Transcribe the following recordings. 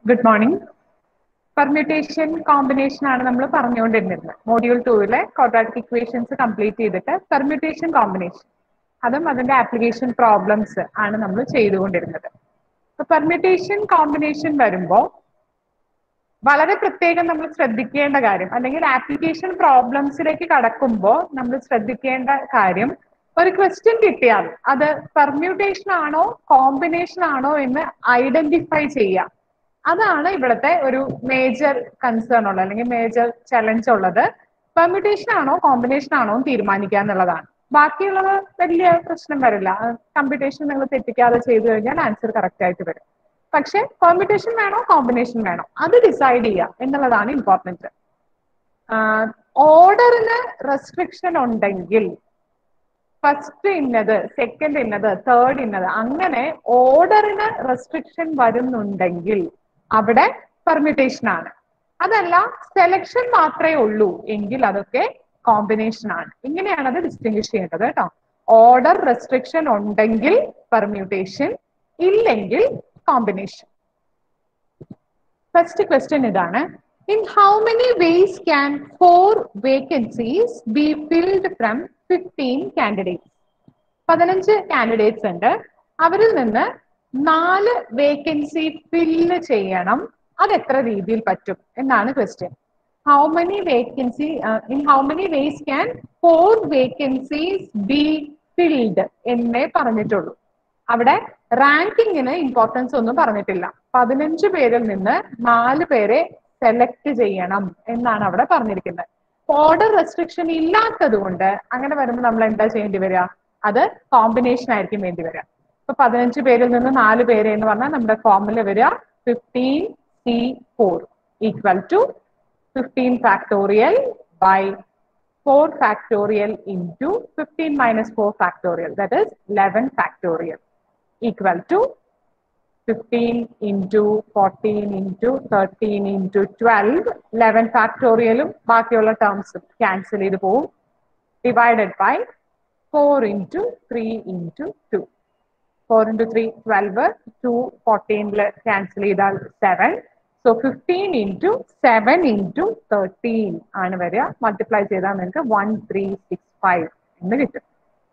Good morning permutation combination ആണ് നമ്മൾ പറഞ്ഞുകൊണ്ടിരുന്നത് മോഡ്യൂൾ ടൂവിലെ ക്വാഡ്രാറ്റിക് ഇക്വേഷൻസ് കംപ്ലീറ്റ് ചെയ്തിട്ട് പെർമ്യൂട്ടേഷൻ കോമ്പിനേഷൻ അതും അതിന്റെ ആപ്ലിക്കേഷൻ പ്രോബ്ലംസ് ആണ് നമ്മൾ ചെയ്തുകൊണ്ടിരുന്നത് അപ്പൊ പെർമ്യൂട്ടേഷൻ കോമ്പിനേഷൻ വരുമ്പോൾ വളരെ പ്രത്യേകം നമ്മൾ ശ്രദ്ധിക്കേണ്ട കാര്യം അല്ലെങ്കിൽ ആപ്ലിക്കേഷൻ പ്രോബ്ലംസിലേക്ക് കടക്കുമ്പോൾ നമ്മൾ ശ്രദ്ധിക്കേണ്ട കാര്യം ഒരു ക്വസ്റ്റ്യൻ കിട്ടിയാൽ അത് പെർമ്യൂട്ടേഷൻ ആണോ കോമ്പിനേഷൻ ആണോ എന്ന് ഐഡന്റിഫൈ ചെയ്യുക അതാണ് ഇവിടുത്തെ ഒരു മേജർ കൺസേൺ ഉള്ളത് അല്ലെങ്കിൽ മേജർ ചലഞ്ച് ഉള്ളത് പെർമ്യൂട്ടേഷൻ ആണോ കോമ്പിനേഷൻ ആണോ എന്ന് തീരുമാനിക്കുക എന്നുള്ളതാണ് ബാക്കിയുള്ളത് വലിയ പ്രശ്നം വരില്ല കമ്പ്യൂട്ടേഷൻ നിങ്ങൾ തെറ്റിക്കാതെ ചെയ്തു കഴിഞ്ഞാൽ ആൻസർ കറക്റ്റ് ആയിട്ട് വരും പക്ഷെ പെർമ്യൂട്ടേഷൻ വേണോ കോമ്പിനേഷൻ വേണോ അത് ഡിസൈഡ് ചെയ്യുക എന്നുള്ളതാണ് ഇമ്പോർട്ടൻറ്റ് ഓർഡറിന് റെസ്ട്രിക്ഷൻ ഉണ്ടെങ്കിൽ ഫസ്റ്റ് ഇന്നത് സെക്കൻഡ് ഇന്നത് തേർഡ് ഇന്നത് അങ്ങനെ ഓർഡറിന് റെസ്ട്രിക്ഷൻ വരുന്നുണ്ടെങ്കിൽ അവിടെ പെർമ്യൂട്ടേഷൻ ആണ് അതല്ല സെലക്ഷൻ മാത്രമേ ഉള്ളൂ എങ്കിൽ അതൊക്കെ കോമ്പിനേഷൻ ആണ് ഇങ്ങനെയാണ് അത് ഡിസ്റ്റിങ്വിഷ് ചെയ്യേണ്ടത് കേട്ടോ ഓർഡർ റെസ്ട്രിക്ഷൻ ഉണ്ടെങ്കിൽ പെർമ്യൂട്ടേഷൻ ഇല്ലെങ്കിൽ കോമ്പിനേഷൻ ഫസ്റ്റ് ക്വസ്റ്റ്യൻ ഇതാണ് in how many ways can four vacancies be filled from fifteen candidates പതിനഞ്ച് കാൻഡിഡേറ്റ്സ് ഉണ്ട് അവരിൽ നിന്ന് നാല് വേക്കൻസി ഫില്ല് ചെയ്യണം അത് എത്ര രീതിയിൽ പറ്റും എന്നാണ് question how many vacancy in how many ways can four vacancies be filled എന്നേ പറഞ്ഞിട്ടുള്ളൂ അവിടെ റാങ്കിങ്ങിന് ഇമ്പോർട്ടൻസ് ഒന്നും പറഞ്ഞിട്ടില്ല പതിനഞ്ച് പേരിൽ നിന്ന് നാല് പേരെ സെലക്ട് ചെയ്യണം എന്നാണ് അവിടെ പറഞ്ഞിരിക്കുന്നത് ഓർഡർ റെസ്ട്രിക്ഷൻ ഇല്ലാത്തത് കൊണ്ട് അങ്ങനെ വരുമ്പോൾ നമ്മൾ എന്താ ചെയ്യേണ്ടി വരിക അത് കോമ്പിനേഷൻ ആയിരിക്കും വേണ്ടി വരിക ഇപ്പൊ പതിനഞ്ച് പേരിൽ നിന്ന് നാല് പേര് എന്ന് പറഞ്ഞാൽ നമ്മുടെ ഫോർമുല വരിക fifteen C four equal to fifteen factorial by four factorial into fifteen minus four factorial that is eleven factorial equal to fifteen into fourteen into thirteen into twelve eleven ഫാക്ടോറിയലും ബാക്കിയുള്ള ടേംസും ക്യാൻസൽ ചെയ്ത് പോവും divided by four into three into two four into three twelve two ഫോർട്ടീനിൽ cancel ചെയ്താൽ seven so fifteen into seven into thirteen ആണ് വരിക multiply ചെയ്താൽ നിങ്ങൾക്ക് വൺ ത്രീ സിക്സ് ഫൈവ് എന്ന് കിട്ടും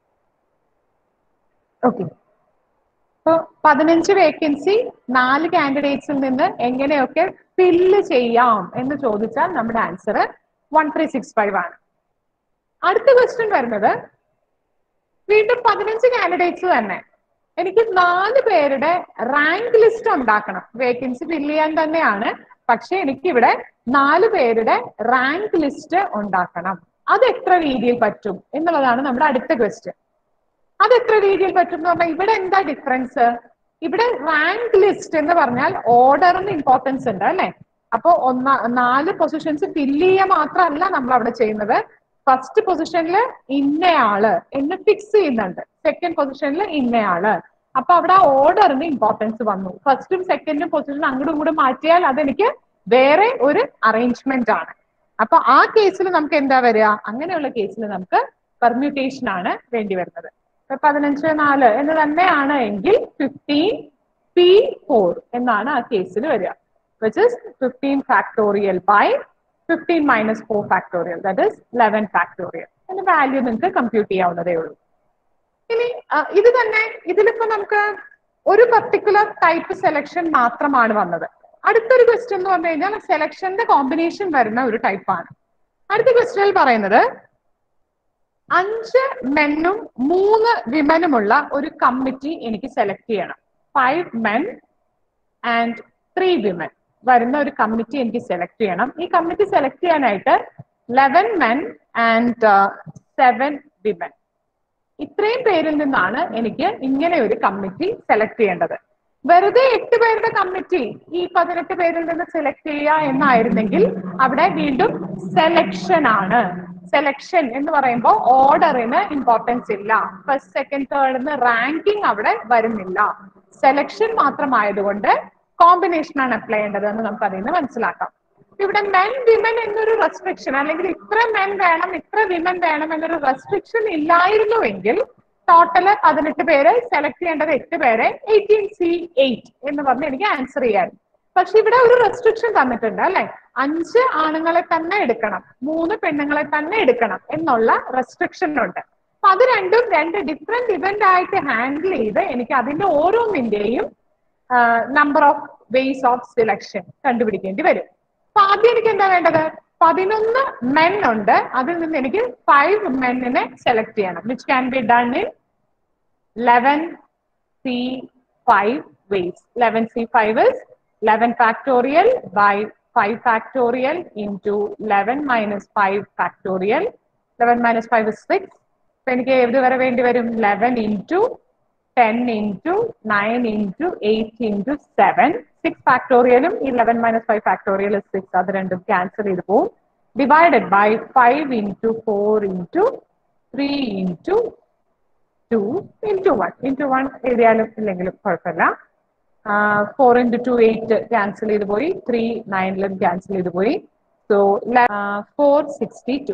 ഓക്കെ അപ്പൊ പതിനഞ്ച് വേക്കൻസി നാല് കാൻഡിഡേറ്റ്സിൽ നിന്ന് എങ്ങനെയൊക്കെ ഫില്ല് ചെയ്യാം എന്ന് ചോദിച്ചാൽ നമ്മുടെ answer one three six five ആണ് അടുത്ത ക്വസ്റ്റ്യൻ വരുന്നത് വീണ്ടും പതിനഞ്ച് കാൻഡിഡേറ്റ്സ് തന്നെ എനിക്ക് നാല് പേരുടെ റാങ്ക് ലിസ്റ്റ് ഉണ്ടാക്കണം വേക്കൻസി ഫില്ല് ചെയ്യാൻ തന്നെയാണ് പക്ഷെ എനിക്ക് ഇവിടെ നാല് പേരുടെ റാങ്ക് ലിസ്റ്റ് ഉണ്ടാക്കണം അത് എത്ര രീതിയിൽ പറ്റും എന്നുള്ളതാണ് നമ്മുടെ അടുത്ത ക്വസ്റ്റ്യൻ അത് എത്ര രീതിയിൽ പറ്റും എന്ന് പറഞ്ഞാൽ ഇവിടെ എന്താ ഡിഫറൻസ് ഇവിടെ റാങ്ക് ലിസ്റ്റ് എന്ന് പറഞ്ഞാൽ ഓർഡറിന് ഇമ്പോർട്ടൻസ് ഉണ്ട് അല്ലെ അപ്പൊ ഒന്ന നാല് പൊസിഷൻസ് ഫില്ല് ചെയ്യുക മാത്രമല്ല നമ്മൾ അവിടെ ചെയ്യുന്നത് ഫസ്റ്റ് പൊസിഷനിൽ ഇന്നയാള് എന്ന് ഫിക്സ് ചെയ്യുന്നുണ്ട് സെക്കൻഡ് പൊസിഷനിൽ ഇന്നയാള് അപ്പൊ അവിടെ ആ ഓർഡറിന് ഇമ്പോർട്ടൻസ് വന്നു ഫസ്റ്റും സെക്കൻഡും പൊസിഷൻ അങ്ങോട്ടും ഇങ്ങോട്ടും മാറ്റിയാൽ അതെനിക്ക് വേറെ ഒരു അറേഞ്ച്മെന്റ് ആണ് അപ്പൊ ആ കേസിൽ നമുക്ക് എന്താ വരിക അങ്ങനെയുള്ള കേസിൽ നമുക്ക് പെർമ്യൂട്ടേഷൻ ആണ് വേണ്ടി വരുന്നത് പതിനഞ്ച് നാല് എന്ന് തന്നെയാണ് എങ്കിൽ ഫിഫ്റ്റീൻ പി ഫോർ എന്നാണ് ആ കേസിൽ വരിക which is fifteen factorial by fifteen minus four factorial that is eleven factorial അതിന്റെ വാല്യൂ നിങ്ങൾക്ക് കമ്പ്യൂട്ട് ചെയ്യാവുന്നതേ ഉള്ളൂ ഇനി ഇത് തന്നെ ഇതിലിപ്പോ നമുക്ക് ഒരു പർട്ടിക്കുലർ ടൈപ്പ് സെലക്ഷൻ മാത്രമാണ് വന്നത് അടുത്തൊരു ക്വസ്റ്റ്യൻ എന്ന് പറഞ്ഞു കഴിഞ്ഞാൽ സെലക്ഷന്റെ കോമ്പിനേഷൻ വരുന്ന ഒരു ടൈപ്പാണ് അടുത്ത ക്വസ്റ്റ്യനിൽ പറയുന്നത് അഞ്ച് മെന്നും മൂന്ന് വിമനുമുള്ള ഒരു കമ്മിറ്റി എനിക്ക് സെലക്ട് ചെയ്യണം five men and three women വരുന്ന ഒരു കമ്മിറ്റി എനിക്ക് സെലക്ട് ചെയ്യണം ഈ കമ്മിറ്റി സെലക്ട് ചെയ്യാനായിട്ട് eleven men and seven women ഇത്രയും പേരിൽ നിന്നാണ് എനിക്ക് ഇങ്ങനെ ഒരു കമ്മിറ്റി സെലക്ട് ചെയ്യേണ്ടത് വെറുതെ എട്ട് പേരുടെ കമ്മിറ്റി ഈ പതിനെട്ട് പേരിൽ നിന്ന് സെലക്ട് ചെയ്യുക എന്നായിരുന്നെങ്കിൽ അവിടെ വീണ്ടും സെലക്ഷൻ ആണ് സെലക്ഷൻ എന്ന് പറയുമ്പോൾ ഓർഡറിന് ഇമ്പോർട്ടൻസ് ഇല്ല ഫസ്റ്റ് സെക്കൻഡ് തേർഡ് റാങ്കിങ് അവിടെ വരുന്നില്ല സെലക്ഷൻ മാത്രമായതുകൊണ്ട് കോമ്പിനേഷൻ ആണ് അപ്ലൈ ചെയ്യേണ്ടത് എന്ന് നമുക്ക് അതിൽ നിന്ന് മനസ്സിലാക്കാം ഇവിടെ മെൻ വിമൻ എന്നൊരു റെസ്ട്രിക്ഷൻ അല്ലെങ്കിൽ ഇത്ര മെൻ വേണം ഇത്ര വിമൻ വേണം എന്നൊരു റെസ്ട്രിക്ഷൻ ഇല്ലായിരുന്നുവെങ്കിൽ ടോട്ടല് പതിനെട്ട് പേര് സെലക്ട് ചെയ്യേണ്ടത് എട്ട് പേരെ എയ്റ്റീൻ സി എയ്റ്റ് എന്ന് പറഞ്ഞ് എനിക്ക് ആൻസർ ചെയ്യാൻ പക്ഷെ ഇവിടെ ഒരു റെസ്ട്രിക്ഷൻ തന്നിട്ടുണ്ട് അല്ലെ അഞ്ച് ആണുങ്ങളെ തന്നെ എടുക്കണം മൂന്ന് പെണ്ണുങ്ങളെ തന്നെ എടുക്കണം എന്നുള്ള റെസ്ട്രിക്ഷൻ ഉണ്ട് അപ്പൊ അത് രണ്ടും രണ്ട് ഡിഫറെന്റ് ഇവന്റ് ആയിട്ട് ഹാൻഡിൽ ചെയ്ത് എനിക്ക് അതിന്റെ ഓരോന്നിന്റെയും number of ways of selection കണ്ടുപിടിക്കേണ്ടി വരും അപ്പൊ ആദ്യം എനിക്ക് എന്താ വേണ്ടത് പതിനൊന്ന് മെൻ ഉണ്ട് അതിൽ നിന്ന് എനിക്ക് ഫൈവ് മെന്നിനെ സെലക്ട് ചെയ്യണം which can be done in eleven C five ways eleven C five is eleven factorial by five factorial into eleven minus five factorial eleven minus five is six അപ്പൊ എനിക്ക് ഏത് വരെ വേണ്ടി വരും eleven into ten into nine into eight into seven six ഫാക്ടോറിയലും ഈ eleven minus five factorial six അത് രണ്ടും ക്യാൻസൽ ചെയ്ത് പോകും divided by five into four into three into two into one into one എഴുതിയാലും ഇല്ലെങ്കിലും കുഴപ്പമില്ല four into two eight cancel ചെയ്ത് പോയി ത്രീ നയനിലും ക്യാൻസൽ ചെയ്ത് പോയി സോ ഫോർ സിക്സ്റ്റി ടു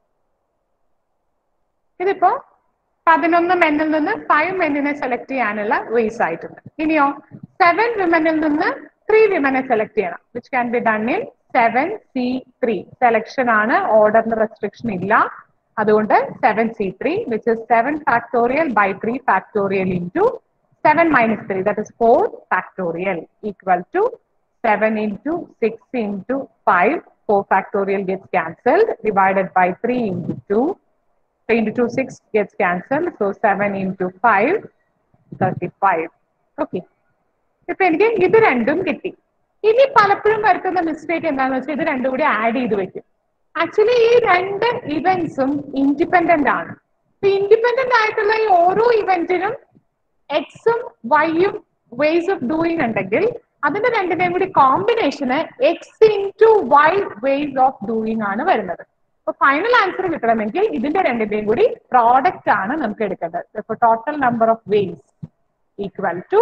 ഇതിപ്പോ പതിനൊന്ന് മെന്നിൽ നിന്ന് ഫൈവ് മെന്നിനെ സെലക്ട് ചെയ്യാനുള്ള വേസ് ആയിട്ടുണ്ട് ഇനിയോ സെവൻ വിമനിൽ നിന്ന് ത്രീ വിമനെ സെലക്ട് ചെയ്യണം which can be done in seven C three selection ആണ് ഓർഡറിന് റെസ്ട്രിക്ഷൻ ഇല്ല അതുകൊണ്ട് seven C three which is seven factorial by three factorial into seven minus three that is four factorial equal to seven into six into five four factorial gets cancelled divided by three into two 3 into 2, 6 gets cancelled. So 7 into 5, 35. Okay. ഇപ്പൊ എനിക്ക് ഇത് രണ്ടും കിട്ടി ഇനി പലപ്പോഴും വരുത്തുന്ന mistake എന്താണെന്ന് വെച്ചാൽ ഇത് രണ്ടും കൂടി ആഡ് ചെയ്ത് വെക്കും ആക്ച്വലി ഈ രണ്ട് ഇവന്റ്സും ഇൻഡിപെൻഡന്റ് ആണ് ഇൻഡിപെൻഡന്റ് ആയിട്ടുള്ള ഈ ഓരോ ഇവന്റിനും എക്സും വൈയും വേസ് ഓഫ് ഡൂയിങ് ഉണ്ടെങ്കിൽ അതിന്റെ രണ്ടിന്റെയും കൂടി കോമ്പിനേഷന് X into Y ways of doing ആണ് വരുന്നത് അപ്പൊ ഫൈനൽ ആൻസർ കിട്ടണമെങ്കിൽ ഇതിന്റെ രണ്ടിന്റെയും കൂടി പ്രോഡക്റ്റ് ആണ് നമുക്ക് എടുക്കേണ്ടത് ഇപ്പൊ total number of ways equal to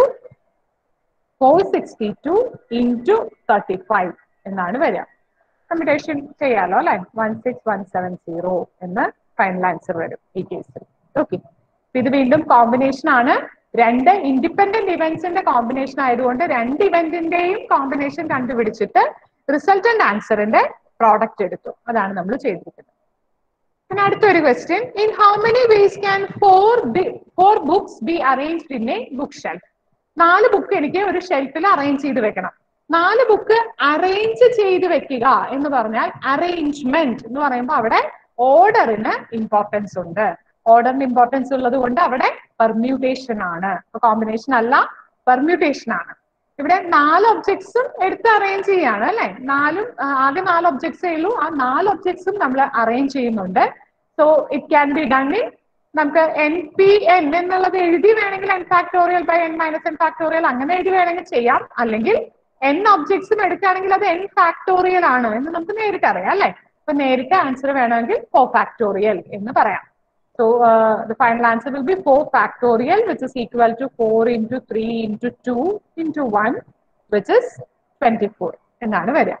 four sixty two into thirty five എന്നാണ് വരിക കമ്പ്യൂട്ടേഷൻ ചെയ്യാലോ അല്ലെ one six one seven zero എന്ന് ഫൈനൽ ആൻസർ വരും ഈ കേസിൽ ഓക്കെ ഇത് വീണ്ടും കോമ്പിനേഷൻ ആണ് രണ്ട് ഇൻഡിപെൻഡന്റ് ഇവന്റ്സിന്റെ കോമ്പിനേഷൻ ആയതുകൊണ്ട് രണ്ട് ഇവന്റിന്റെയും കോമ്പിനേഷൻ കണ്ടുപിടിച്ചിട്ട് റിസൾട്ടന്റ് ആൻസറിന്റെ പ്രോഡക്റ്റ് എടുത്തു അതാണ് നമ്മൾ ചെയ്തിരിക്കുന്നത് പിന്നെ അടുത്തൊരു question in how many ways can four four books be arranged in a book shelf നാല് ബുക്ക് എനിക്ക് ഒരു ഷെൽഫിൽ അറേഞ്ച് ചെയ്ത് വെക്കണം നാല് ബുക്ക് അറേഞ്ച് ചെയ്ത് വെക്കുക എന്ന് പറഞ്ഞാൽ അറേഞ്ച്മെന്റ് എന്ന് പറയുമ്പോൾ അവിടെ ഓർഡറിന് ഇമ്പോർട്ടൻസ് ഉണ്ട് ഓർഡറിന് ഇമ്പോർട്ടൻസ് ഉള്ളത് കൊണ്ട് അവിടെ പെർമ്യൂട്ടേഷൻ ആണ് കോമ്പിനേഷൻ അല്ല പെർമ്യൂട്ടേഷൻ ആണ് ഇവിടെ നാല് ഒബ്ജക്ട്സും എടുത്ത് അറേഞ്ച് ചെയ്യാണ് അല്ലെ നാലും ആകെ നാല് ഒബ്ജക്ട്സേ ഉള്ളൂ ആ നാല് ഒബ്ജക്ട്സും നമ്മൾ അറേഞ്ച് ചെയ്യുന്നുണ്ട് so it can be done in നമുക്ക് എൻ പി എൻ എന്നുള്ളത് എഴുതി വേണമെങ്കിൽ N factorial by N minus N factorial അങ്ങനെ എഴുതി വേണമെങ്കിൽ ചെയ്യാം അല്ലെങ്കിൽ എൻ ഒബ്ജക്ട്സും എടുക്കുകയാണെങ്കിൽ അത് എൻ ഫാക്ടോറിയൽ ആണ് എന്ന് നമുക്ക് നേരിട്ട് അറിയാം അല്ലെ അപ്പൊ നേരിട്ട് ആൻസർ വേണമെങ്കിൽ ഫോർ ഫാക്ടോറിയൽ എന്ന് പറയാം So uh, the final answer will be 4 factorial, which is equal to 4 into 3 into 2 into 1, which is 24. എന്നാണ് വരിക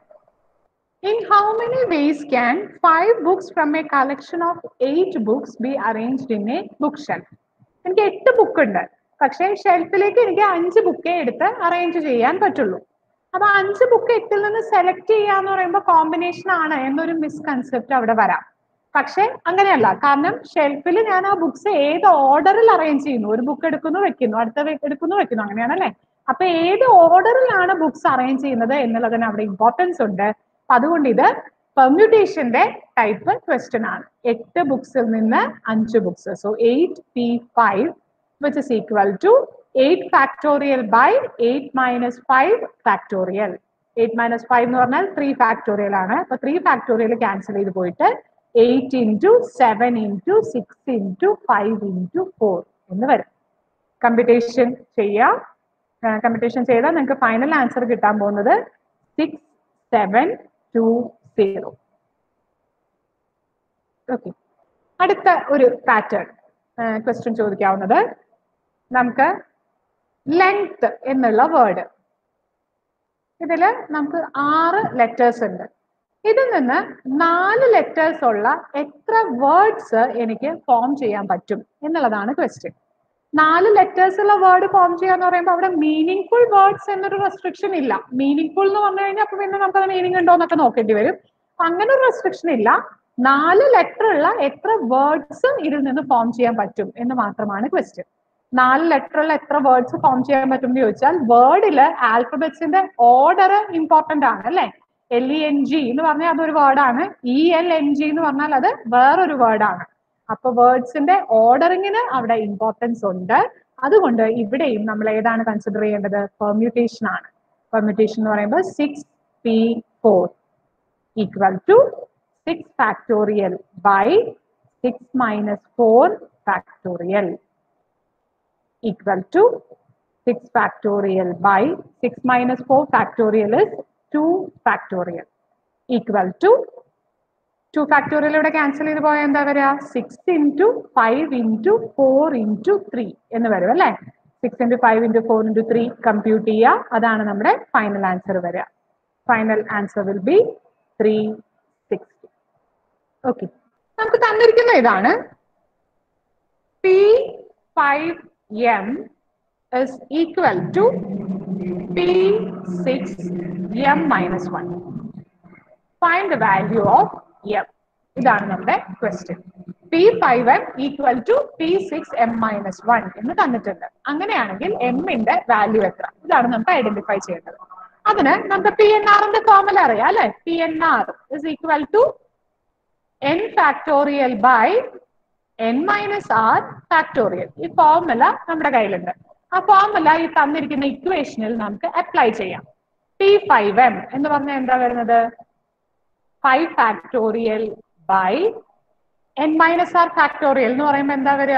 In how many ways can five books from a collection of eight books be arranged in a bookshelf? എനിക്ക് എട്ട് book ഉണ്ട് പക്ഷേ ഷെൽഫിലേക്ക് എനിക്ക് അഞ്ച് bouquet എടുത്ത് arrange ചെയ്യാൻ പറ്റുള്ളൂ അപ്പൊ അഞ്ച് ബുക്ക് എട്ടിൽ നിന്ന് സെലക്ട് ചെയ്യാന്ന് പറയുമ്പോൾ കോമ്പിനേഷൻ ആണ് എന്നൊരു മിസ്കൺസെപ്റ്റ് അവിടെ വരാം പക്ഷെ അങ്ങനെയല്ല കാരണം ഷെൽഫിൽ ഞാൻ ആ ബുക്സ് ഏത് ഓർഡറിൽ അറേഞ്ച് ചെയ്യുന്നു ഒരു ബുക്ക് എടുക്കുന്നു വെക്കുന്നു അടുത്ത എടുക്കുന്നു വെക്കുന്നു അങ്ങനെയാണല്ലേ അപ്പൊ ഏത് ഓർഡറിലാണ് ബുക്സ് അറേഞ്ച് ചെയ്യുന്നത് എന്നുള്ളതിന് അവിടെ ഇമ്പോർട്ടൻസ് ഉണ്ട് അപ്പൊ അതുകൊണ്ട് ഇത് പെർമ്യൂട്ടേഷന്റെ ടൈപ്പ് ക്വസ്റ്റ്യൻ ആണ് എട്ട് ബുക്സിൽ നിന്ന് അഞ്ച് books so eight P five which is equal to eight factorial by eight minus five factorial eight minus five എന്ന് പറഞ്ഞാൽ ത്രീ ഫാക്ടോറിയൽ ആണ് അപ്പൊ ത്രീ ഫാക്ടോറിയൽ ക്യാൻസൽ ചെയ്ത് പോയിട്ട് eight into seven into six into five into four എന്ന് വരും computation ചെയ്യാം computation ചെയ്താൽ നിങ്ങൾക്ക് ഫൈനൽ ആൻസർ കിട്ടാൻ പോകുന്നത് six seven two zero okay അടുത്ത ഒരു പാറ്റേൺ ക്വസ്റ്റ്യൻ ചോദിക്കാവുന്നത് നമുക്ക് ലെങ്ത് എന്നുള്ള വേർഡ് ഇതിൽ നമുക്ക് ആറ് ലെറ്റേഴ്സ് ഉണ്ട് ഇതിൽ നിന്ന് നാല് ലെറ്റേഴ്സ് ഉള്ള എത്ര വേർഡ്സ് എനിക്ക് ഫോം ചെയ്യാൻ പറ്റും എന്നുള്ളതാണ് ക്വസ്റ്റ്യൻ നാല് ലെറ്റേഴ്സ് ഉള്ള വേർഡ് ഫോം ചെയ്യാന്ന് പറയുമ്പോൾ അവിടെ മീനിങ് ഫുൾ വേർഡ്സ് എന്നൊരു റെസ്ട്രിക്ഷൻ ഇല്ല മീനിങ് ഫുൾ എന്ന് പറഞ്ഞു കഴിഞ്ഞാൽ അപ്പൊ പിന്നെ നമുക്ക് മീനിങ് ഉണ്ടോ എന്നൊക്കെ നോക്കേണ്ടി വരും അപ്പൊ അങ്ങനെ ഒരു റെസ്ട്രിക്ഷൻ ഇല്ല നാല് ലെറ്റർ ഉള്ള എത്ര വേർഡ്സ് ഇതിൽ നിന്ന് ഫോം ചെയ്യാൻ പറ്റും എന്ന് മാത്രമാണ് ക്വസ്റ്റ്യൻ നാല് ലെറ്റർ ഉള്ള എത്ര വേർഡ്സ് ഫോം ചെയ്യാൻ പറ്റും എന്ന് ചോദിച്ചാൽ വേർഡില് ആൽഫബറ്റ്സിന്റെ ഓർഡർ ഇമ്പോർട്ടന്റ് ആണ് അല്ലെ എൽ ഇ എൻ ജി എന്ന് പറഞ്ഞാൽ അതൊരു വേർഡാണ് ഇ എൽ എൻ ജി എന്ന് പറഞ്ഞാൽ അത് വേറൊരു വേർഡാണ് അപ്പൊ വേർഡ്സിന്റെ ഓർഡറിങ്ങിന് അവിടെ ഇമ്പോർട്ടൻസ് ഉണ്ട് അതുകൊണ്ട് ഇവിടെയും നമ്മൾ ഏതാണ് കൺസിഡർ ചെയ്യേണ്ടത് പെർമ്യൂട്ടേഷൻ ആണ് പെർമ്യൂട്ടേഷൻ എന്ന് പറയുമ്പോൾ six P four equal to six factorial by six minus four factorial equal to 6 factorial by 6 minus 4 factorial is 2 factorial equal to 2 factorial ഇവിടെ ക്യാൻസൽ ചെയ്ത് പോയാൽ എന്താ വരിക six into five into four into three എന്ന് വരും അല്ലേ six into five into four into three compute ചെയ്യുക അതാണ് നമ്മുടെ ഫൈനൽ ആൻസർ വരിക final answer will be three sixty okay നമുക്ക് തന്നിരിക്കുന്ന ഇതാണ് P five m is equal to p6m minus 1. Find the value of m. ഇതാണ് നമ്മുടെ question P five M equal to P six M minus one എന്ന് തന്നിട്ടുണ്ട് അങ്ങനെയാണെങ്കിൽ എമ്മിന്റെ value എത്ര ഇതാണ് നമുക്ക് ഐഡന്റിഫൈ ചെയ്യേണ്ടത് അതിന് നമുക്ക് പി എൻ ആറിന്റെ ഫോർമുല അറിയാം അല്ലെ P N R is equal to N factorial by N minus R factorial ഈ ഫോർമുല നമ്മുടെ കയ്യിലുണ്ട് ആ ഫോർമുല ഈ തന്നിരിക്കുന്ന ഇക്വേഷനിൽ നമുക്ക് അപ്ലൈ ചെയ്യാം പി ഫൈവ് എം എന്ന് പറഞ്ഞാൽ എന്താ വരുന്നത് five factorial by N minus R factorial എന്ന് പറയുമ്പോൾ എന്താ വരിക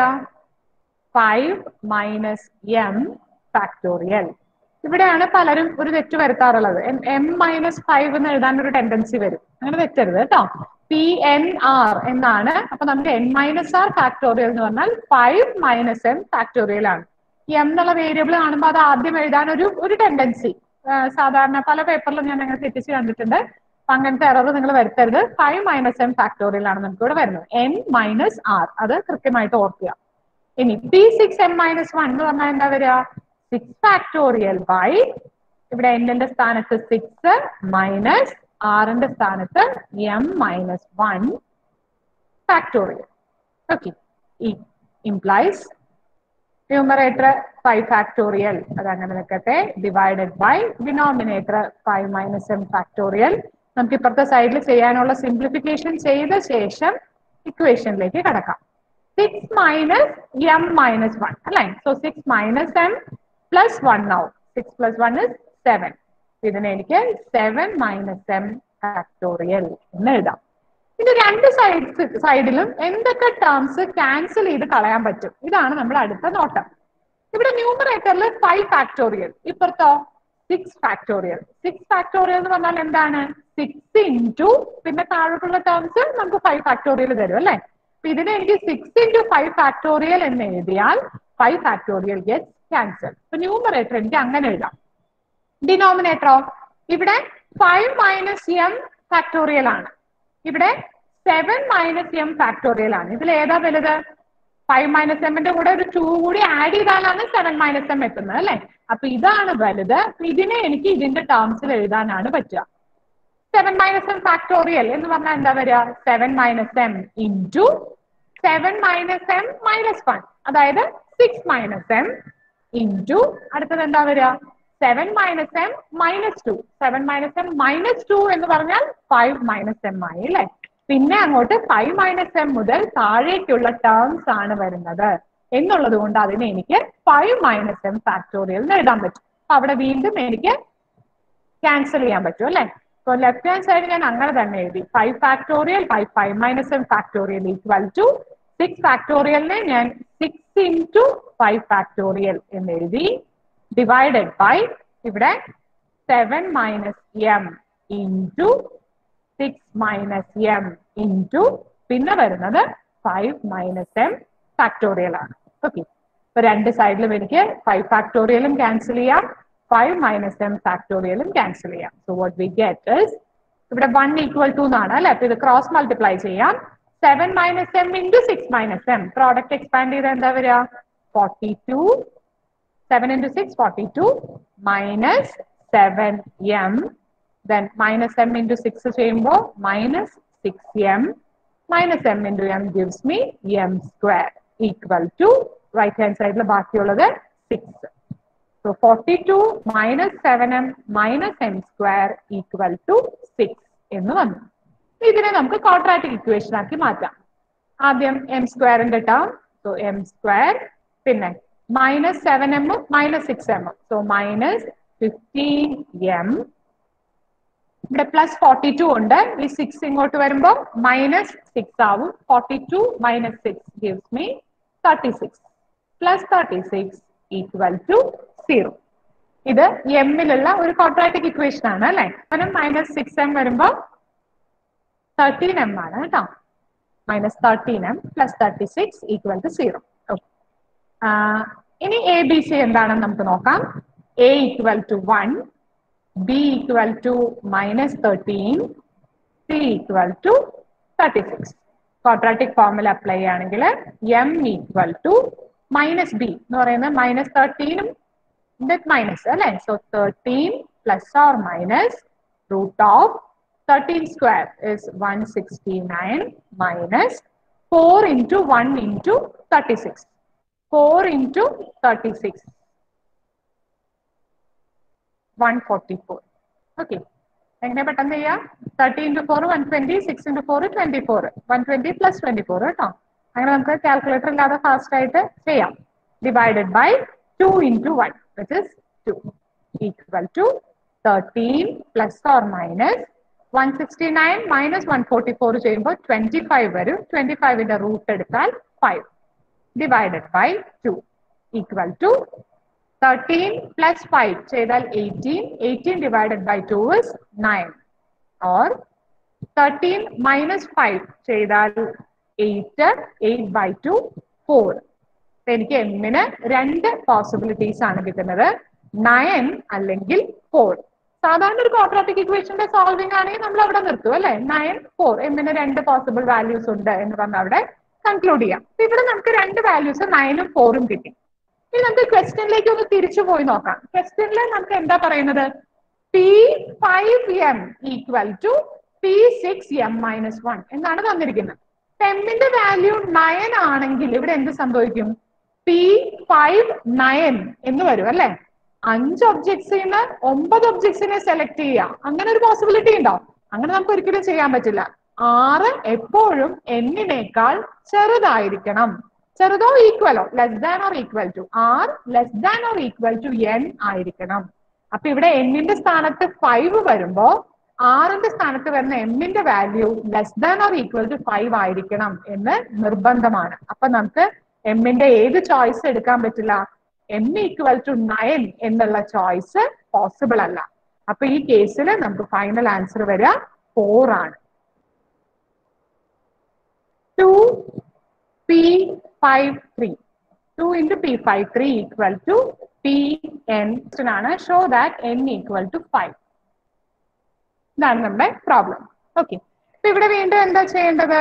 ഫൈവ് മൈനസ് എം ഫാക്ടോറിയൽ ഇവിടെയാണ് പലരും ഒരു തെറ്റ് വരുത്താറുള്ളത് എം മൈനസ് ഫൈവ് എന്ന് എഴുതാൻ ഒരു ടെൻഡൻസി വരും അങ്ങനെ തെറ്റരുത് കേട്ടോ പി എൻ ആർ എന്നാണ് അപ്പൊ നമുക്ക് എൻ മൈനസ് ആർ ഫാക്ടോറിയൽ എന്ന് പറഞ്ഞാൽ ഫൈവ് മൈനസ് എം ഫാക്ടോറിയൽ ആണ് എം എന്നുള്ള വേരിയബിൾ കാണുമ്പോൾ അത് ആദ്യം എഴുതാൻ ഒരു ഒരു ടെൻഡൻസി സാധാരണ പല പേപ്പറിലും ഞാൻ അങ്ങനെ തെറ്റിച്ച് കണ്ടിട്ടുണ്ട് അപ്പൊ അങ്ങനത്തെ എറർ നിങ്ങൾ വരുത്തരുത് ഫൈവ് മൈനസ് എം ഫാക്ടോറിയൽ ആണ് നമുക്ക് ഇവിടെ വരുന്നത് എൻ മൈനസ് ആർ അത് കൃത്യമായിട്ട് ഓർക്കുക ഇനി P six M minus one എന്ന് പറഞ്ഞാൽ എന്താ വരിക സിക്സ് ഫാക്ടോറിയൽ ബൈ ഇവിടെ എന്നിന്റെ സ്ഥാനത്ത് സിക്സ് മൈനസ് ആറിന്റെ സ്ഥാനത്ത് M minus one factorial okay ഈ ഇംപ്ലൈസ് ന്യൂമറേറ്റർ ഫൈവ് ഫാക്ടോറിയൽ അത് അങ്ങനെ നിൽക്കട്ടെ divided by denominator five minus M factorial നമുക്ക് ഇപ്പുറത്തെ സൈഡിൽ ചെയ്യാനുള്ള സിംപ്ലിഫിക്കേഷൻ ചെയ്ത ശേഷം ഇക്വേഷനിലേക്ക് കടക്കാം six minus M minus one അല്ലേ so six minus M plus one ആവും six plus one is seven ഇതിനെ എനിക്ക് സെവൻ മൈനസ് എം ഫാക്ടോറിയൽ എന്ന് എഴുതാം ഇത് രണ്ട് സൈഡ്സ് സൈഡിലും എന്തൊക്കെ ടേംസ് ക്യാൻസൽ ചെയ്ത് കളയാൻ പറ്റും ഇതാണ് നമ്മുടെ അടുത്ത നോട്ടം ഇവിടെ ന്യൂമറേറ്ററിൽ ഫൈവ് ഫാക്ടോറിയൽ ഇപ്പുറത്തോ സിക്സ് ഫാക്ടോറിയൽ സിക്സ് ഫാക്ടോറിയൽ എന്ന് പറഞ്ഞാൽ എന്താണ് സിക്സ് ഇൻറ്റു പിന്നെ താഴോട്ടുള്ള ടേംസ് നമുക്ക് ഫൈവ് ഫാക്ടോറിയൽ തരും അല്ലെ അപ്പൊ ഇതിനെ എനിക്ക് സിക്സ് ഇൻറ്റു ഫൈവ് ഫാക്ടോറിയൽ എന്ന് എഴുതിയാൽ ഫൈവ് ഫാക്ടോറിയൽ ഗെറ്റ് ക്യാൻസൽ അപ്പൊ ന്യൂമറേറ്റർ എനിക്ക് അങ്ങനെ എഴുതാം ഡിനോമിനേറ്ററോ ഇവിടെ ഫൈവ് മൈനസ് എം ഫാക്ടോറിയൽ ആണ് ഇവിടെ സെവൻ മൈനസ് എം ഫാക്ടോറിയൽ ആണ് ഇതിൽ ഏതാ വലുത് ഫൈവ് മൈനസ് എമ്മിന്റെ കൂടെ ഒരു ടു കൂടി ആഡ് ചെയ്താലാണ് സെവൻ മൈനസ് എം എത്തുന്നത് അല്ലെ അപ്പൊ ഇതാണ് വലുത് ഇതിനെ എനിക്ക് ഇതിന്റെ ടേംസിൽ എഴുതാനാണ് പറ്റുക സെവൻ മൈനസ് എം ഫാക്ടോറിയൽ എന്ന് പറഞ്ഞാൽ എന്താ വരിക seven minus M into seven minus M minus one അതായത് സിക്സ് മൈനസ് എം ഇൻറ്റു അടുത്തത് എന്താ വരിക seven minus M minus two seven minus M minus two എന്ന് പറഞ്ഞാൽ ഫൈവ് മൈനസ് എം ആയി അല്ലെ പിന്നെ അങ്ങോട്ട് ഫൈവ് മൈനസ് എം മുതൽ താഴേക്കുള്ള ടേംസ് ആണ് വരുന്നത് എന്നുള്ളത് കൊണ്ട് അതിനെ എനിക്ക് ഫൈവ് മൈനസ് എം ഫാക്ടോറിയൽ എന്ന് എഴുതാൻ പറ്റും അപ്പൊ അവിടെ വീണ്ടും എനിക്ക് ക്യാൻസൽ ചെയ്യാൻ പറ്റും അല്ലെ അപ്പൊ ലെഫ്റ്റ് ഹാൻഡ് സൈഡ് ഞാൻ അങ്ങനെ തന്നെ എഴുതി five factorial by five minus M factorial equal to six ഫാക്ടോറിയലിനെ ഞാൻ സിക്സ് ഇൻറ്റു ഫൈവ് ഫാക്ടോറിയൽ എന്ന് എഴുതി ഡിവൈഡഡ് ബൈ ഇവിടെ seven minus M into six minus M into പിന്നെ വരുന്നത് ഫൈവ് മൈനസ് എം ഫാക്ടോറിയൽ ആണ് ഓക്കെ ഇപ്പൊ രണ്ട് സൈഡിലും എനിക്ക് ഫൈവ് ഫാക്ടോറിയലും ക്യാൻസൽ ചെയ്യാം ഫൈവ് മൈനസ് എം ഫാക്ടോറിയലും ക്യാൻസൽ ചെയ്യാം so what we get is ഇവിടെ വൺ ഈക്വൽ ടു എന്നാണ് അല്ലെ അപ്പൊ ഇത് ക്രോസ് മൾട്ടിപ്ലൈ ചെയ്യാം seven minus M into six minus M product expand ചെയ്ത് എന്താ വരിക forty two seven into six forty two minus seven M then minus M into six ചെയ്യുമ്പോൾ minus six M minus M into M gives me M square equal to right hand സൈഡിൽ ബാക്കിയുള്ളത് six so forty two minus seven M minus M square equal to six എന്ന് വന്നു ഇതിനെ നമുക്ക് quadratic equation ആക്കി മാറ്റാം ആദ്യം എം സ്ക്വയറിന്റെ ടേം സോ എം സ്ക്വയർ പിന്നെ minus seven M minus six M so minus fifteen M ഇവിടെ പ്ലസ് ഫോർട്ടി ടു ഉണ്ട് ഈ സിക്സ് ഇങ്ങോട്ട് വരുമ്പോൾ മൈനസ് സിക്സ് ആവും forty two minus six gives me thirty six plus thirty six equal to zero ഇത് എമ്മിലുള്ള ഒരു ക്വാഡ്രാറ്റിക് ഇക്വേഷൻ ആണ് അല്ലെ കാരണം മൈനസ് സിക്സ് എം വരുമ്പോൾ തേർട്ടീൻ എം ആണ് കേട്ടോ minus thirteen M plus thirty six equal to zero ഇനി എ ബി സി എന്താണെന്ന് നമുക്ക് നോക്കാം A equal to one B equal to minus thirteen C equal to thirty six quadratic formula apply ചെയ്യുകയാണെങ്കിൽ M equal to minus B എന്ന് പറയുന്നത് minus തേർട്ടീനും minus അല്ലെ so thirteen plus or minus root of 13 square is 169 minus 4 into 1 into 36. 4 into 36. 144. Okay. എങ്ങനെ പെട്ടെന്ന് ചെയ്യാം thirty into four one twenty six into four twenty four one twenty plus twenty four കേട്ടോ അങ്ങനെ നമുക്ക് calculator ഇല്ലാതെ fast ആയിട്ട് ചെയ്യാം divided by two into one which is two equal to thirteen plus or minus one sixty nine minus one forty four ചെയ്യുമ്പോൾ twenty five വരും twenty ഫൈവിന്റെ root എടുത്താൽ five divided by two equal to thirteen plus five ചെയ്താൽ eighteen eighteen divided by to is nine or thirteen minus five ചെയ്താൽ eight eight by two four എനിക്ക് എമ്മിന് രണ്ട് possibilities ആണ് കിട്ടുന്നത് നയൻ അല്ലെങ്കിൽ ഫോർ സാധാരണ ഒരു ക്വാഡ്രാറ്റിക് ഇക്വേഷന്റെ സോൾവിംഗ് ആണെങ്കിൽ നമ്മൾ അവിടെ നിർത്തും അല്ലെ നയൻ ഫോർ എന്നിന് രണ്ട് പോസിബിൾ വാല്യൂസ് ഉണ്ട് എന്ന് പറഞ്ഞ് അവിടെ കൺക്ലൂഡ് ചെയ്യാം ഇവിടെ നമുക്ക് രണ്ട് വാല്യൂസ് നയനും ഫോറും കിട്ടി ഇനി നമുക്ക് ക്വസ്റ്റ്യനിലേക്ക് ഒന്ന് തിരിച്ചു പോയി നോക്കാം ക്വസ്റ്റ്യനിൽ നമുക്ക് എന്താ പറയുന്നത് P five M equal to P six M minus one എന്നാണ് തന്നിരിക്കുന്നത് എമ്മിന്റെ വാല്യൂ നയൻ ആണെങ്കിൽ ഇവിടെ എന്ത് സംഭവിക്കും പി ഫൈവ് നയൻ എന്ന് വരും അല്ലെ അഞ്ച് ഒബ്ജക്ട്സിൽ നിന്ന് ഒമ്പത് ഒബ്ജക്ട്സിനെ സെലക്ട് ചെയ്യാം അങ്ങനെ ഒരു പോസിബിലിറ്റി ഉണ്ടോ അങ്ങനെ നമുക്ക് ഒരിക്കലും ചെയ്യാൻ പറ്റില്ല ആറ് എപ്പോഴും എന്നിനേക്കാൾ ചെറുതായിരിക്കണം ചെറുതോ ഈക്വലോ less than or equal to R less than or equal to N ആയിരിക്കണം അപ്പൊ ഇവിടെ എന്നിന്റെ സ്ഥാനത്ത് ഫൈവ് വരുമ്പോ ആറിന്റെ സ്ഥാനത്ത് വരുന്ന എമ്മിന്റെ value less than or equal to five ആയിരിക്കണം എന്ന് നിർബന്ധമാണ് അപ്പൊ നമുക്ക് എമ്മിന്റെ ഏത് ചോയ്സ് എടുക്കാൻ പറ്റില്ല എം ഈക്വൽ ടു നയൻ എന്നുള്ള ചോയ്സ് പോസിബിൾ അല്ല അപ്പൊ ഈ കേസിൽ നമുക്ക് ഫൈനൽ ആൻസർ വരിക ഫോർ ആണ് two P five three two into P five three equal to P N ആണ് show that N equal to five ഇതാണ് നമ്മുടെ പ്രോബ്ലം ഓക്കെ അപ്പൊ ഇവിടെ വീണ്ടും എന്താ ചെയ്യേണ്ടത്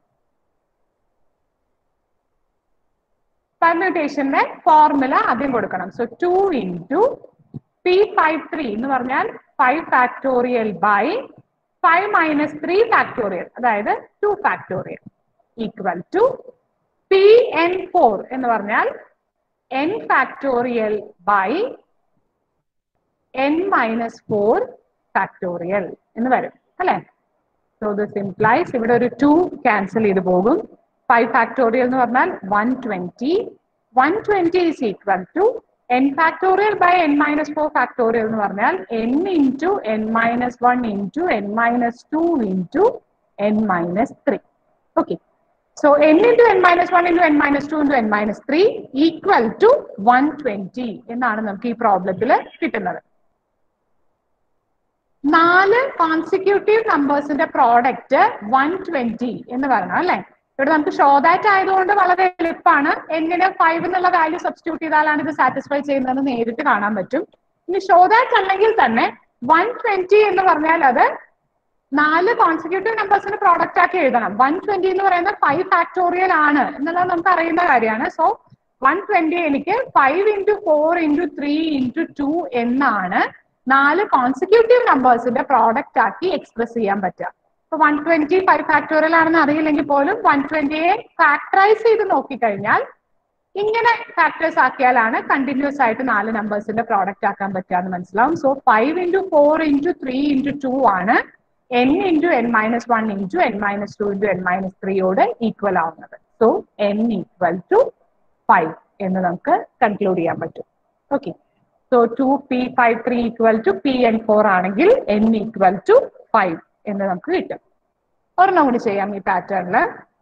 പെർമ്യൂട്ടേഷന്റെ ഫോർമുല ആദ്യം കൊടുക്കണം so two into P five three എന്ന് പറഞ്ഞാൽ five factorial by five minus three factorial അതായത് two factorial equal to P N four എന്ന് പറഞ്ഞാൽ N factorial by N minus four factorial എന്ന് വരും അല്ലെ സോ ദിസ് ഇംപ്ലൈസ് ഇവിടെ ഒരു ടു ക്യാൻസൽ ചെയ്ത് പോകും ഫൈവ് ഫാക്ടോറിയൽ എന്ന് പറഞ്ഞാൽ one twenty one twenty is equal to N factorial by N minus four factorial എന്ന് പറഞ്ഞാൽ N into N minus one into N minus two into N minus three okay so N into N minus one into N minus two into N minus three equal to one twenty എന്നാണ് നമുക്ക് ഈ പ്രോബ്ലത്തിൽ കിട്ടുന്നത് നാല് consecutive നമ്പേഴ്സിന്റെ product one twenty എന്ന് പറയണം അല്ലെ ഇവിടെ നമുക്ക് ഷോ ദാറ്റ് ആയതുകൊണ്ട് വളരെ എളുപ്പമാണ് എങ്ങനെ ഫൈവ് എന്നുള്ള വാല്യൂ സബ്സ്റ്റിറ്റ്യൂട്ട് ചെയ്താലാണ് ഇത് സാറ്റിസ്ഫൈ ചെയ്യുന്നതെന്ന് നേരിട്ട് കാണാൻ പറ്റും ഇനി ഷോ ദാറ്റ് അല്ലെങ്കിൽ തന്നെ വൺ ട്വന്റി എന്ന് പറഞ്ഞാൽ അത് നാല് കോൺസിക്യൂട്ടീവ് നമ്പേഴ്സിന് പ്രോഡക്റ്റ് ആക്കി എഴുതണം വൺ ട്വന്റി എന്ന് പറയുന്നത് ഫൈവ് ഫാക്ടോറിയൽ ആണ് എന്നുള്ളത് നമുക്ക് അറിയുന്ന കാര്യമാണ് സോ വൺ ട്വന്റി എനിക്ക് five into four into three into two എന്നാണ് നാല് കോൺസിക്യൂട്ടീവ് നമ്പേഴ്സിന്റെ പ്രോഡക്റ്റ് ആക്കി എക്സ്പ്രസ് ചെയ്യാൻ പറ്റുക ഇപ്പൊ വൺ ട്വന്റി ഫൈവ് ഫാക്ടോറിയൽ ആണെന്ന് അറിയില്ലെങ്കിൽ പോലും വൺ ട്വന്റിയെ ഫാക്ടറൈസ് ചെയ്ത് നോക്കിക്കഴിഞ്ഞാൽ ഇങ്ങനെ ഫാക്ടേഴ്സ് ആക്കിയാലാണ് കണ്ടിന്യൂസ് ആയിട്ട് നാല് നമ്പേഴ്സിന്റെ പ്രോഡക്റ്റ് ആക്കാൻ പറ്റുക എന്ന് മനസ്സിലാവും so five into four into three into two ആണ് n into N minus one into N minus two into N minus ത്രീയോട് ഈക്വൽ ആവുന്നത് so n equal to five എന്ന് നമുക്ക് കൺക്ലൂഡ് ചെയ്യാൻ പറ്റും okay so two P five three equal to P N four ആണെങ്കിൽ n equal to five എന്ന് നമുക്ക് കിട്ടും ഒരെണ്ണം കൂടി ചെയ്യാം ഈ പാറ്റേണിൽ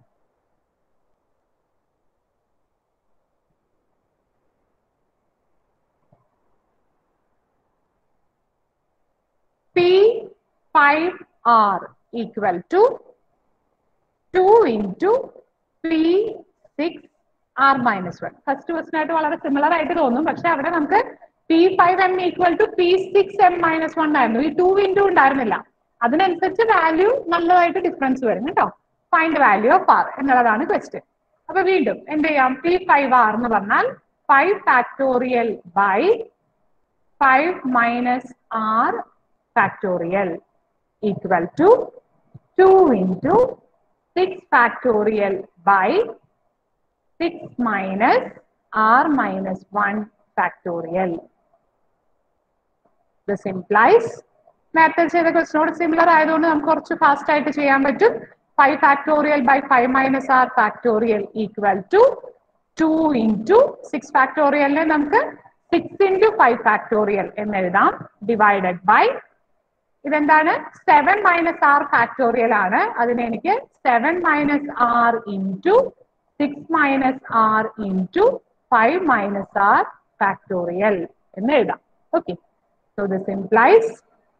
P five r equal to two into P six r minus one first question ആയിട്ട് വളരെ സിമിലർ ആയിട്ട് തോന്നും പക്ഷെ അവിടെ നമുക്ക് P five M equal to P six M minus one ആയിരുന്നു ഈ ടു ഇൻറ്റു ഉണ്ടായിരുന്നില്ല അതിനനുസരിച്ച് വാല്യൂ നല്ലതായിട്ട് ഡിഫറൻസ് വരും കേട്ടോ ഫൈൻഡ് വാല്യൂ ഓഫ് ആർ എന്നുള്ളതാണ് ക്വസ്റ്റ്യൻ അപ്പൊ വീണ്ടും എന്ത് ചെയ്യാം പി ഫൈവ് ആർ എന്ന് പറഞ്ഞാൽ five factorial by five minus R factorial equal to two into six factorial by six minus r minus one factorial this implies നേരത്തെ ചെയ്ത ക്വസ്റ്റിനോട് സിമിലർ ആയതുകൊണ്ട് നമുക്ക് കുറച്ച് ഫാസ്റ്റ് ആയിട്ട് ചെയ്യാൻ പറ്റും five factorial by five minus R factorial equal to two into six ഫാക്ടോറിയലിനെ നമുക്ക് സിക്സ് ഇൻറ്റു ഫൈവ് ഫാക്ടോറിയൽ എന്ന് എഴുതാം ഡിവൈഡഡ് ബൈ ഇതെന്താണ് സെവൻ മൈനസ് ആർ ഫാക്ടോറിയൽ ആണ് അതിനെ എനിക്ക് seven minus r into six minus r into five minus R factorial എന്ന് എഴുതാം okay so this implies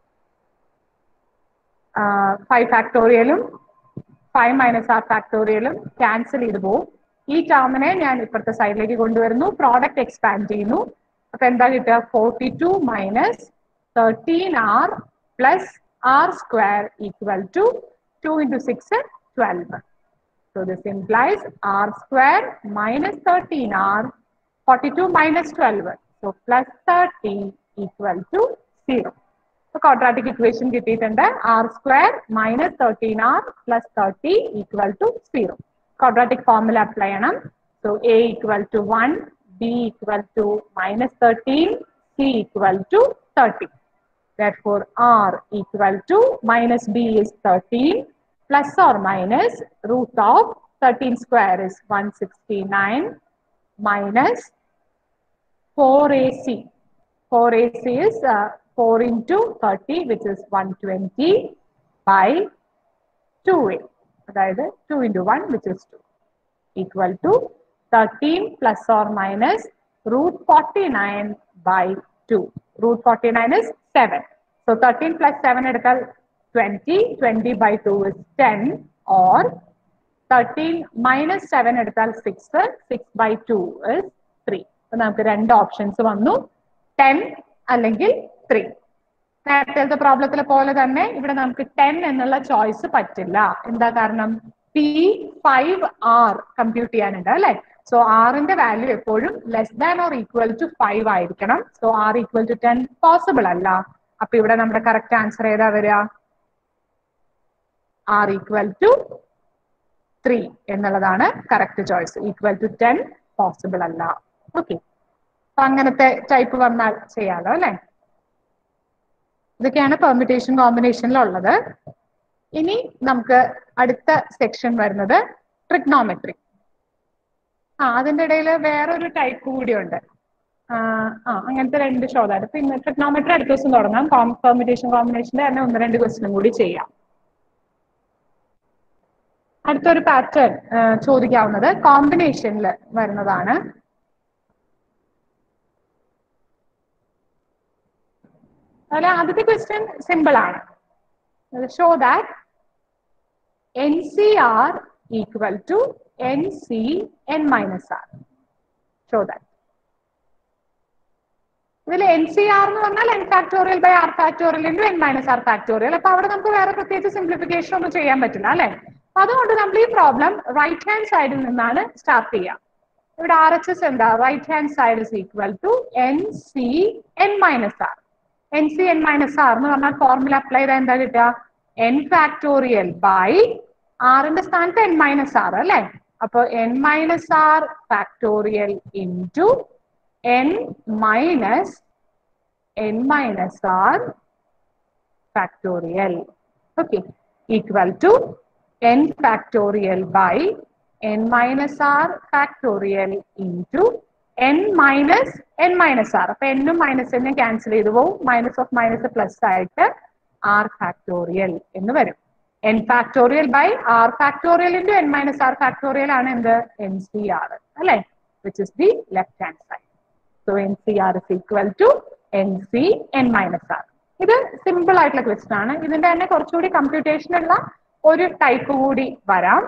five ഫാക്ടോറിയലും ഫൈവ് മൈനസ് ആർ ഫാക്ടോറിയലും ക്യാൻസൽ ചെയ്ത് പോകും ഈ ടേമിനെ ഞാൻ ഇപ്പുറത്തെ സൈഡിലേക്ക് കൊണ്ടുവരുന്നു പ്രോഡക്റ്റ് എക്സ്പാൻഡ് ചെയ്യുന്നു അപ്പൊ എന്താ കിട്ടുക forty two minus thirteen r plus r square equal to two into six twelve So this implies r square minus 13r, 42 minus 12. So plus 30 equal to 0. So quadratic equation കിട്ടിയിട്ടുണ്ട് r square minus 13r plus 30 equal to 0. Quadratic formula apply ചെയ്യണം. So a equal to 1, b equal to minus 13, c equal to 30. Therefore r equal to minus b is 13 plus or minus root of 13 square is 169 minus 4ac. 4ac is uh, 4 into 30 which is 120 by 2a. അതായത് 2 into 1 which is 2 equal to 13 plus or minus root 49 by 2. Root 49 is 7. So 13 plus 7 എടുത്താൽ 20, 20 by 2 is 10 or 13 minus 7 എടുത്താൽ 6, 6 by 2 is 3. അപ്പൊ നമുക്ക് രണ്ട് options വന്നു 10 അല്ലെങ്കിൽ 3. നേരത്തെ പ്രോബ്ലത്തിലെ പോലെ തന്നെ ഇവിടെ നമുക്ക് 10 എന്നുള്ള ചോയ്സ് പറ്റില്ല എന്താ കാരണം പി ഫൈവ് ആർ കമ്പ്യൂട്ട് ചെയ്യാനുണ്ട് അല്ലെ സോ ആറിന്റെ വാല്യൂ എപ്പോഴും less than or equal to five ആയിരിക്കണം so r equal to ten possible അല്ല അപ്പൊ ഇവിടെ നമ്മുടെ കറക്റ്റ് ആൻസർ ഏതാ വരിക ആർ ഈക്വൽ ടു ത്രീ എന്നുള്ളതാണ് correct choice equal to ten possible അല്ല ഓക്കെ അപ്പൊ അങ്ങനത്തെ ടൈപ്പ് വന്നാൽ ചെയ്യാലോ അല്ലെ ഇതൊക്കെയാണ് പെർമിറ്റേഷൻ കോമ്പിനേഷനിലുള്ളത് ഇനി നമുക്ക് അടുത്ത സെക്ഷൻ വരുന്നത് ട്രിഗ്നോമെട്രി ആ അതിന്റെ ഇടയിൽ വേറൊരു ടൈപ്പ് കൂടിയുണ്ട് ആ ആ, അങ്ങനത്തെ രണ്ട് ചോദ്യം പിന്നെ ട്രിഗ്നോമെട്രി അടുത്ത ദിവസം തുടങ്ങാം പെർമിറ്റേഷൻ കോമ്പിനേഷന്റെ തന്നെ ഒന്ന് രണ്ട് ക്വസ്റ്റിനും കൂടി ചെയ്യാം അടുത്തൊരു പാറ്റേൺ ചോദിക്കാവുന്നത് കോമ്പിനേഷനിൽ വരുന്നതാണ് അതിൽ ആദ്യത്തെ ക്വസ്റ്റ്യൻ സിമ്പിൾ ആണ് show that n C r equal to n C n minus r show that ഇതിൽ എൻ സി ആർ എന്ന് പറഞ്ഞാൽ N factorial by r factorial into N minus R factorial അപ്പൊ അവിടെ നമുക്ക് വേറെ പ്രത്യേകിച്ച് സിംപ്ലിഫിക്കേഷൻ ഒന്നും ചെയ്യാൻ പറ്റില്ല അല്ലെ അപ്പൊ അതുകൊണ്ട് നമ്മൾ ഈ പ്രോബ്ലം റൈറ്റ് ഹാൻഡ് സൈഡിൽ നിന്നാണ് സ്റ്റാർട്ട് ചെയ്യുക ഇവിടെ ആർ എച്ച് എസ് എന്താ right hand side is equal to n C n minus r n C n minus r എന്ന് പറഞ്ഞാൽ ഫോർമുല അപ്ലൈ ചെയ്താൽ എന്താ കിട്ടുക എൻ ഫാക്ടോറിയൽ ബൈ ആറിന്റെ സ്ഥാനത്ത് എൻ മൈനസ് ആർ അല്ലെ അപ്പൊ n minus R factorial into N minus n minus R factorial okay equal to N factorial by n minus r factorial into n minus n minus r അപ്പൊ n ഉം minus എന്നും cancel ചെയ്തു പോകും minus of minus plus ആയിട്ട് r factorial എന്ന് വരും n factorial by r factorial into n minus r factorial ആണ് എന്ത് എൻ സി ആർ അല്ലെ which is the left hand side so n C r is equal to n C n minus r ഇത് simple ആയിട്ടുള്ള question ആണ് ഇതിന്റെ തന്നെ കുറച്ചുകൂടി computation ഉള്ള ഒരു ടൈപ്പ് കൂടി വരാം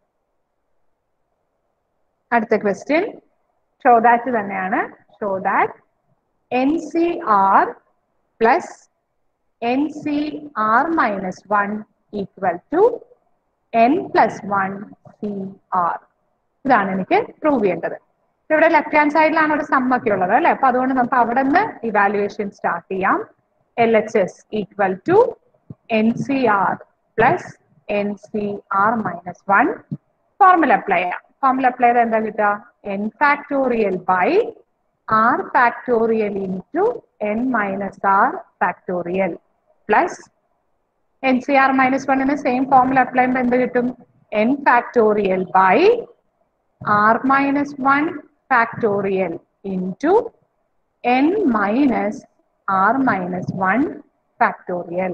അടുത്ത ക്വസ്റ്റ്യൻ ഷോ ദാറ്റ് തന്നെയാണ് show that n C r plus n C R minus one equal to n plus one C r ഇതാണ് എനിക്ക് പ്രൂവ് ചെയ്യേണ്ടത് ഇവിടെ ലെഫ്റ്റ് ഹാൻഡ് സൈഡിലാണ് ഒരു സം ഒക്കെ ഉള്ളത് അല്ലെ അപ്പൊ അതുകൊണ്ട് നമുക്ക് അവിടെ നിന്ന് ഇവാലുവേഷൻ സ്റ്റാർട്ട് ചെയ്യാം L H S equal to n C r plus n C R minus one formula apply ചെയ്യാം ഫോർമുല അപ്ലൈ ചെയ്താൽ എന്താ കിട്ടുക n factorial by r factorial into N minus R factorial plus n C R minus വണ്ണിന് same formula apply ചെയ്യുമ്പോൾ എന്ത് കിട്ടും n factorial by r minus one factorial into N minus r minus one factorial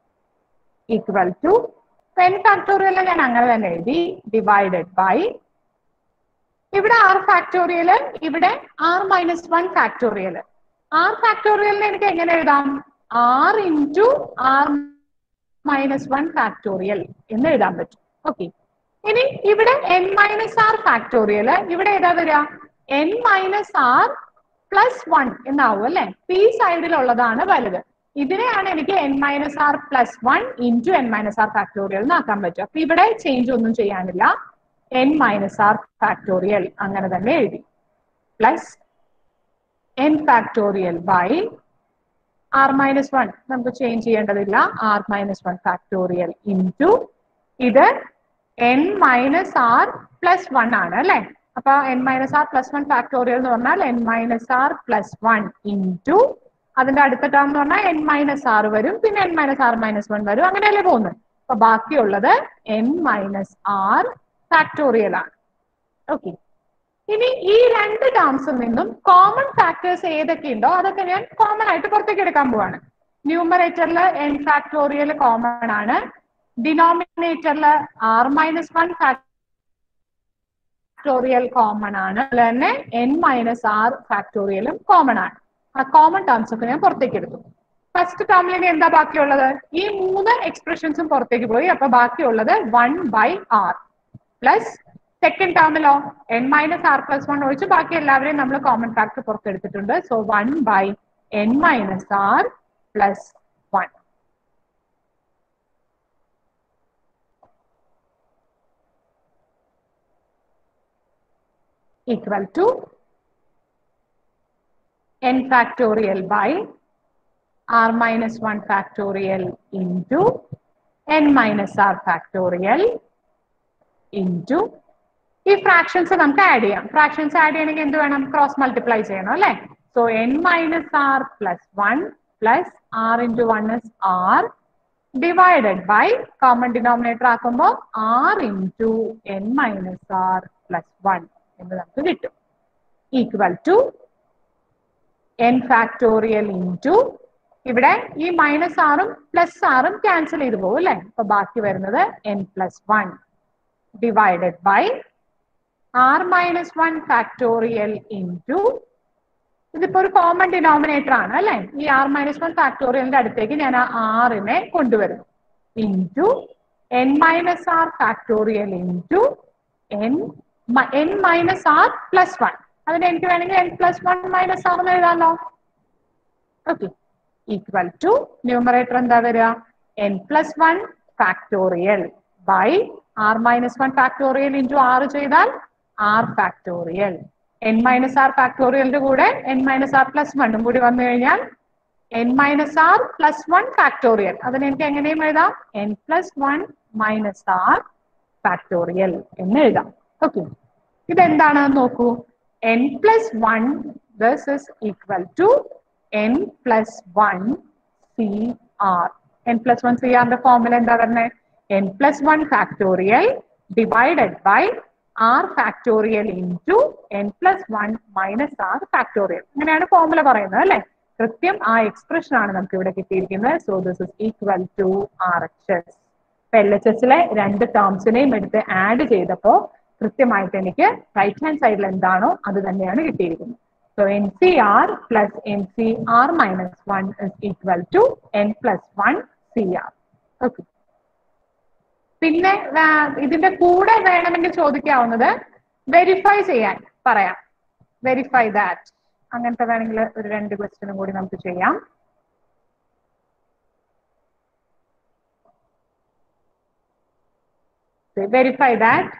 equal to N factorial ഞാൻ അങ്ങനെ തന്നെ എഴുതി divided by ഇവിടെ r factorial ഇവിടെ r minus one factorial r ഫാക്ടോറിയലിനെ എനിക്ക് എങ്ങനെ എഴുതാം r into r minus one factorial എന്ന് എഴുതാൻ പറ്റും ഓക്കെ ഇനി ഇവിടെ എൻ മൈനസ് ആർ ഫാക്ടോറിയൽ ഇവിടെ ഏതാ വരിക n minus r plus one എന്നാവും അല്ലെ പി സൈഡിലുള്ളതാണ് വലുത് ഇതിനെയാണ് എനിക്ക് n minus r plus one into N minus R factorial എന്നാക്കാൻ പറ്റും അപ്പൊ ഇവിടെ ചേഞ്ച് ഒന്നും ചെയ്യാനില്ല എൻ മൈനസ് ആർ ഫാക്ടോറിയൽ അങ്ങനെ തന്നെ എഴുതി plus n factorial by r minus one നമുക്ക് ചേഞ്ച് ചെയ്യേണ്ടതില്ല r minus one factorial into ഇത് n minus r plus one ആണ് അല്ലെ അപ്പൊ n minus r plus one factorial എന്ന് പറഞ്ഞാൽ n minus r plus one into അതിന്റെ അടുത്ത ടേം എന്ന് പറഞ്ഞാൽ എൻ മൈനസ് ആർ വരും പിന്നെ n minus r minus one വരും അങ്ങനെയല്ലേ പോകുന്നത് അപ്പൊ ബാക്കിയുള്ളത് എൻ മൈനസ് ആർ ഫാക്ടോറിയൽ ആണ് ഓക്കെ ഇനി ഈ രണ്ട് ടേംസിൽ നിന്നും കോമൺ ഫാക്ടേഴ്സ് ഏതൊക്കെ ഉണ്ടോ അതൊക്കെ ഞാൻ കോമൺ ആയിട്ട് പുറത്തേക്ക് എടുക്കാൻ പോവാണ് ന്യൂമറേറ്ററിൽ എൻ ഫാക്ടോറിയൽ കോമൺ ആണ് ഡിനോമിനേറ്ററിൽ r minus one factorial common ആണ് അതുപോലെ തന്നെ എൻ മൈനസ് ആർ ഫാക്ടോറിയലും കോമൺ ആണ് ആ കോമൺ ടേംസ് ഒക്കെ ഞാൻ പുറത്തേക്ക് എടുത്തു ഫസ്റ്റ് ടേമിൽ ഇനി എന്താ ബാക്കിയുള്ളത് ഈ മൂന്ന് എക്സ്പ്രഷൻസും പുറത്തേക്ക് പോയി അപ്പൊ ബാക്കിയുള്ളത് one by r plus second ടേമിലോ n minus r plus one ഒഴിച്ച് ബാക്കി എല്ലാവരെയും നമ്മൾ കോമൺ ഫാക്ടർ പുറത്തെടുത്തിട്ടുണ്ട് so one by N minus r plus one equal to n factorial by r minus 1 factorial into n minus r factorial into ഈ fractions നമുക്ക് add ചെയ്യാം fractions add ചെയ്യണമെങ്കിൽ എന്ത് വേണം ക്രോസ് മൾട്ടിപ്ലൈ ചെയ്യണം അല്ലെ so n minus r plus one plus r into one is r divided by common denominator ആക്കുമ്പോൾ r into N minus r plus one എന്ന് നമുക്ക് കിട്ടും equal to N factorial into ഇവിടെ ഈ മൈനസ് ആറും plus ആറും ക്യാൻസൽ ചെയ്തു പോകും അല്ലെ അപ്പൊ ബാക്കി വരുന്നത് n plus one divided by r minus one factorial into ഇതിപ്പോ ഒരു കോമൺ ഡിനോമിനേറ്റർ ആണ് അല്ലെ ഈ ആർ മൈനസ് വൺ ഫാക്ടോറിയലിന്റെ അടുത്തേക്ക് ഞാൻ ആ ആറിനെ കൊണ്ടുവരുന്നു into N minus R factorial into n n minus r plus one അതിന് എനിക്ക് വേണമെങ്കിൽ n plus one minus r എന്ന് എഴുതാമല്ലോ ഓക്കെ ഈക്വൽ ടു ന്യൂമറേറ്റർ എന്താ വരിക n plus one factorial by r minus one factorial into ആറ് ചെയ്താൽ r factorial n minus r ഫാക്ടോറിയലിന്റെ കൂടെ എൻ മൈനസ് ആർ പ്ലസ് വണ്ണും കൂടി വന്നു കഴിഞ്ഞാൽ n minus r plus one factorial അതിന് എനിക്ക് എങ്ങനെയും എഴുതാം N plus one minus R factorial എന്ന് എഴുതാം ഓക്കെ ഇതെന്താണെന്ന് നോക്കൂ n plus one thus is equal to n plus one C r n plus one C ആറിന്റെ ഫോർമുല എന്താ പറഞ്ഞത് n plus one factorial divided by r factorial into n plus one minus R factorial അങ്ങനെയാണ് formula പറയുന്നത് അല്ലെ കൃത്യം ആ expression ആണ് നമുക്ക് ഇവിടെ കിട്ടിയിരിക്കുന്നത് so this is equal to R H S L H എസിലെ രണ്ട് ടേംസിനെയും എടുത്ത് ആഡ് ചെയ്തപ്പോൾ കൃത്യമായിട്ട് എനിക്ക് റൈറ്റ് ഹാൻഡ് സൈഡിൽ എന്താണോ അത് തന്നെയാണ് കിട്ടിയിരിക്കുന്നത് so n C r plus n C R minus one is equal to n plus one C r okay പിന്നെ വേ- ഇതിന്റെ കൂടെ വേണമെങ്കിൽ ചോദിക്കാവുന്നത് വെരിഫൈ ചെയ്യാൻ പറയാം വെരിഫൈ ദാറ്റ് അങ്ങനത്തെ വേണമെങ്കിൽ ഒരു രണ്ട് ക്വസ്റ്റ്യനും കൂടി നമുക്ക് ചെയ്യാം verify that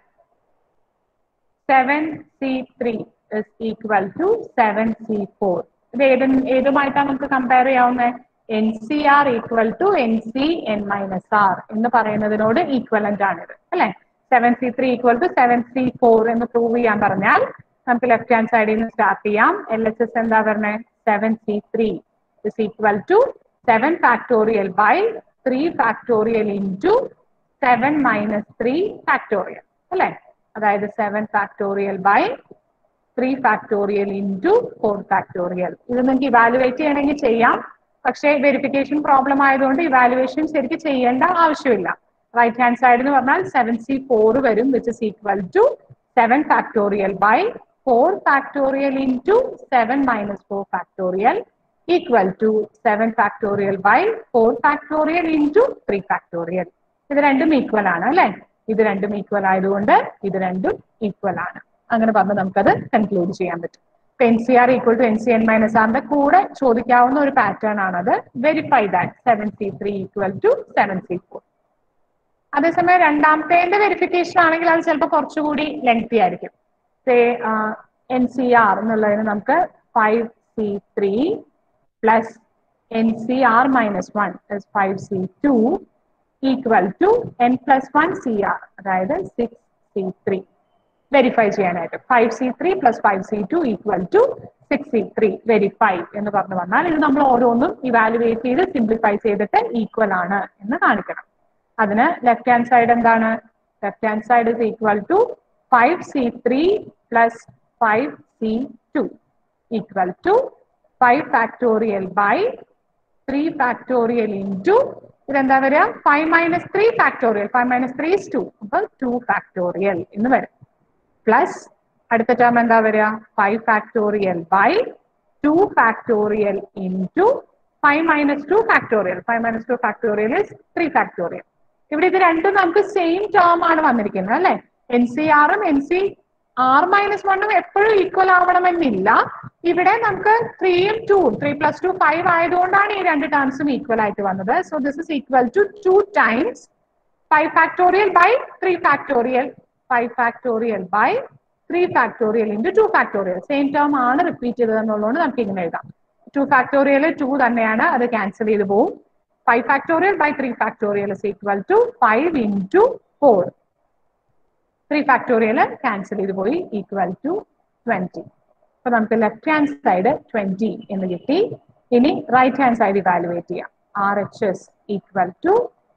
seven C three is equal to seven C four ഇത് ഏത് ഏതുമായിട്ടാണ് നമുക്ക് കമ്പയർ ചെയ്യാവുന്നത് n C r equal to n C n minus r എന്ന് പറയുന്നതിനോട് ഈക്വലന്റ് ആണിത് അല്ലെ seven C three equal to seven C four എന്ന് പ്രൂവ് ചെയ്യാൻ പറഞ്ഞാൽ നമുക്ക് ലെഫ്റ്റ് ഹാൻഡ് സൈഡിൽ നിന്ന് സ്റ്റാർട്ട് ചെയ്യാം എൽ എച്ച് എസ് എന്താ പറഞ്ഞത് seven C three is equal to seven factorial by three factorial into seven minus three factorial അല്ലെ അതായത് seven factorial by three factorial into four factorial ഇത് നിങ്ങൾക്ക് ഇവാലുവേറ്റ് ചെയ്യണമെങ്കിൽ ചെയ്യാം പക്ഷേ വെരിഫിക്കേഷൻ പ്രോബ്ലം ആയതുകൊണ്ട് ഇവാലുവേഷൻ ശരിക്കും ചെയ്യേണ്ട ആവശ്യമില്ല റൈറ്റ് ഹാൻഡ് സൈഡ് എന്ന് പറഞ്ഞാൽ സെവൻ സി ഫോർ വരും which is equal to seven factorial by four factorial into seven minus four factorial equal to seven factorial by four factorial into three factorial ഇത് രണ്ടും equal ആണ് അല്ലെ ഇത് രണ്ടും equal ആയതുകൊണ്ട് ഇത് രണ്ടും ഈക്വൽ ആണ് അങ്ങനെ പറഞ്ഞ് നമുക്കത് കൺക്ലൂഡ് ചെയ്യാൻ പറ്റും n C r equal to n C n minus ആറിന്റെ കൂടെ ചോദിക്കാവുന്ന ഒരു പാറ്റേൺ ആണത് verify that seven C three equal to seven C four അതേസമയം രണ്ടാമത്തേന്റെ വെരിഫിക്കേഷൻ ആണെങ്കിൽ അത് ചിലപ്പോൾ കുറച്ചുകൂടി ലെങ്തി ആയിരിക്കും സേ എൻ സി ആർ എന്നുള്ളതിന് നമുക്ക് five C three plus n C R minus one five C two equal to n plus one C r അതായത് സിക്സ് സി ത്രീ വെരിഫൈ ചെയ്യാനായിട്ട് five C three plus five C two equal to six C three verify എന്ന് പറഞ്ഞു വന്നാൽ ഇത് നമ്മൾ ഓരോന്നും evaluate ചെയ്ത് simplify ചെയ്തിട്ട് ഈക്വൽ ആണ് എന്ന് കാണിക്കണം അതിന് ലെഫ്റ്റ് ഹാൻഡ് സൈഡ് എന്താണ് left hand side is equal to five C three plus five C two equal to five factorial by three factorial into ഇതെന്താ വരിക five minus three factorial five minus three is two അപ്പൊ two factorial എന്ന് വരും plus അടുത്ത term എന്താ വരിക five factorial by two factorial into five minus two factorial five minus two factorial is three factorial ഇവിടെ ഇത് രണ്ടും നമുക്ക് സെയിം ടേം ആണ് വന്നിരിക്കുന്നത് അല്ലെ എൻ സി ആറും എൻ സി ആർ മൈനസ് വണ്ണും എപ്പോഴും ഈക്വൽ ആവണമെന്നില്ല ഇവിടെ നമുക്ക് ത്രീയും ടൂവും ത്രീ പ്ലസ് ടു ഫൈവ് ആയതുകൊണ്ടാണ് ഈ രണ്ട് ടേംസും ഈക്വൽ ആയിട്ട് വന്നത് so this is equal to two times five factorial by three factorial five factorial by three factorial into two factorial same term ആണ് റിപ്പീറ്റ് ചെയ്തതെന്നുള്ളതുകൊണ്ട് നമുക്ക് ഇങ്ങനെ എഴുതാം ടു ഫാക്ടോറിയൽ ടു തന്നെയാണ് അത് ക്യാൻസൽ ചെയ്ത് പോവും five factorial by three factorial is equal to five into four three factorial cancel ചെയ്ത് പോയി ഈക്വൽ ടു ട്വന്റി അപ്പൊ നമുക്ക് ലെഫ്റ്റ് ഹാൻഡ് സൈഡ് ട്വന്റി എന്ന് കിട്ടി ഇനി റൈറ്റ് ഹാൻഡ് സൈഡ് ഇവാലുവേറ്റ് ചെയ്യാം R H S equal to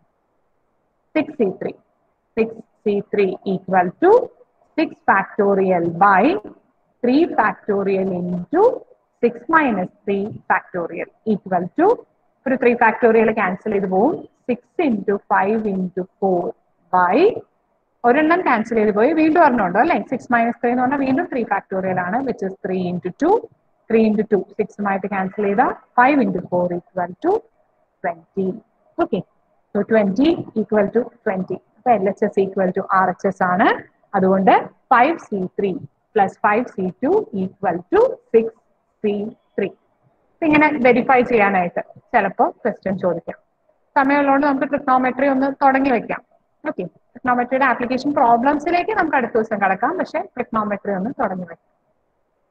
six C three six C three equal to six factorial by three factorial into six minus three factorial equal to ഒരു three factorial cancel ചെയ്ത് പോവും six into five into four by ഒരെണ്ണം cancel ചെയ്ത് പോയി വീണ്ടും ഒരെണ്ണമുണ്ട് അല്ലെ six minus three എന്ന് പറഞ്ഞാൽ വീണ്ടും ത്രീ ഫാക്ടോറിയൽ ആണ് which is three into two three into two സിക്സുമായിട്ട് ക്യാൻസൽ ചെയ്ത five into four equal to twenty okay so twenty equal to twenty അപ്പൊ L H S equal to R H S ആണ് അതുകൊണ്ട് five C three plus five C two equal to six C three ഇങ്ങനെ verify ചെയ്യാനായിട്ട് ചിലപ്പോൾ question ചോദിക്കാം സമയമുള്ളതുകൊണ്ട് നമുക്ക് trigonometry ഒന്ന് തുടങ്ങി വെക്കാം ഓക്കെ ട്രിഗ്നോമെട്രിയുടെ ആപ്ലിക്കേഷൻ പ്രോബ്ലംസിലേക്ക് നമുക്ക് അടുത്ത ദിവസം കിടക്കാം പക്ഷെ ട്രിഗ്നോമെട്രി ഒന്ന് തുടങ്ങി വെക്കാം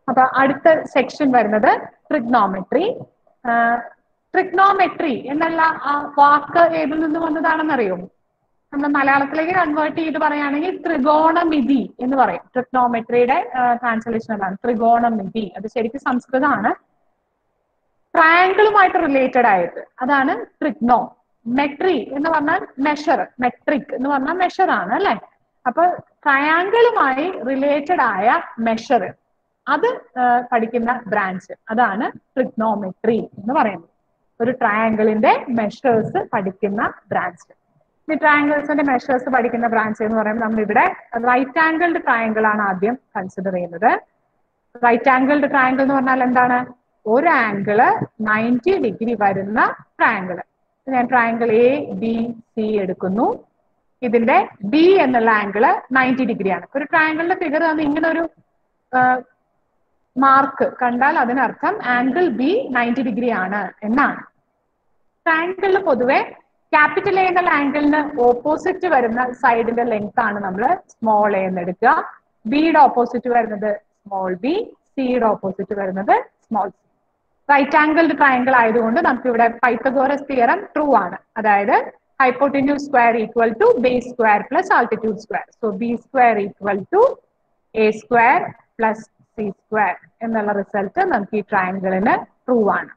അപ്പൊ അടുത്ത സെക്ഷൻ വരുന്നത് ട്രിഗ്നോമെട്രി ട്രിഗ്നോമെട്രി എന്നുള്ള ആ വാക്ക് ഏതിൽ നിന്ന് വന്നതാണെന്നറിയോ നമ്മൾ മലയാളത്തിലേക്ക് കൺവേർട്ട് ചെയ്ത് പറയുകയാണെങ്കിൽ ത്രികോണമിതി എന്ന് പറയും ട്രിഗ്നോമെട്രിയുടെ ട്രാൻസ്ലേഷൻ അതാണ് ത്രികോണമിതി അത് ശരിക്കും സംസ്കൃതമാണ് ട്രയാങ്കിളുമായിട്ട് റിലേറ്റഡ് ആയിട്ട് അതാണ് ട്രിഗ്നോ മെട്രി എന്ന് പറഞ്ഞാൽ മെഷർ മെട്രിക് എന്ന് പറഞ്ഞാൽ മെഷർ ആണ് അല്ലെ അപ്പൊ ട്രയാങ്കിളുമായി റിലേറ്റഡ് ആയ മെഷർ അത് പഠിക്കുന്ന ബ്രാഞ്ച് അതാണ് ട്രിഗ്നോമെട്രി എന്ന് പറയുന്നത് ഒരു ട്രയാങ്കിളിന്റെ മെഷേഴ്സ് പഠിക്കുന്ന ബ്രാഞ്ച് ഈ ട്രയാങ്കിൾസിന്റെ മെഷേഴ്സ് പഠിക്കുന്ന ബ്രാഞ്ച് എന്ന് പറയുമ്പോൾ നമ്മൾ ഇവിടെ റൈറ്റ് ആംഗിൾഡ് ട്രയാങ്കിൾ ആണ് ആദ്യം കൺസിഡർ ചെയ്യുന്നത് റൈറ്റ് ആംഗിൾഡ് ട്രയാങ്കിൾ എന്ന് പറഞ്ഞാൽ എന്താണ് ഒരു ആംഗിള് നയൻറ്റി ഡിഗ്രി വരുന്ന ട്രയാങ്കിള് ഞാൻ ട്രയാങ്കിൾ എ ബി സി എടുക്കുന്നു ഇതിന്റെ ബി എന്നുള്ള ആംഗിള് നയൻറ്റി ഡിഗ്രിയാണ് ഒരു ട്രയാങ്കിളിന്റെ ഫിഗർ തന്ന് ഇങ്ങനെ ഒരു മാർക്ക് കണ്ടാൽ അതിനർത്ഥം ആംഗിൾ ബി നയൻറ്റി ഡിഗ്രി ആണ് എന്നാണ് ട്രയാങ്കിളിൽ പൊതുവെ ക്യാപിറ്റൽ എ എന്നുള്ള ആംഗിളിന് ഓപ്പോസിറ്റ് വരുന്ന സൈഡിന്റെ ലെങ്ത് ആണ് നമ്മൾ സ്മോൾ എ എന്ന് എടുക്കുക ബിയുടെ ഓപ്പോസിറ്റ് വരുന്നത് സ്മോൾ ബി സിയുടെ ഓപ്പോസിറ്റ് വരുന്നത് small C right angled triangle ആയതുകൊണ്ട് നമുക്ക് ഇവിടെ പൈത്തഗോറസ് തിയറം ട്രൂ ആണ് അതായത് hypotenuse square equal to base square plus altitude square so B square equal to A square plus C square എന്നുള്ള result നമുക്ക് ഈ ട്രയാങ്കിളിന് ട്രൂ ആണ്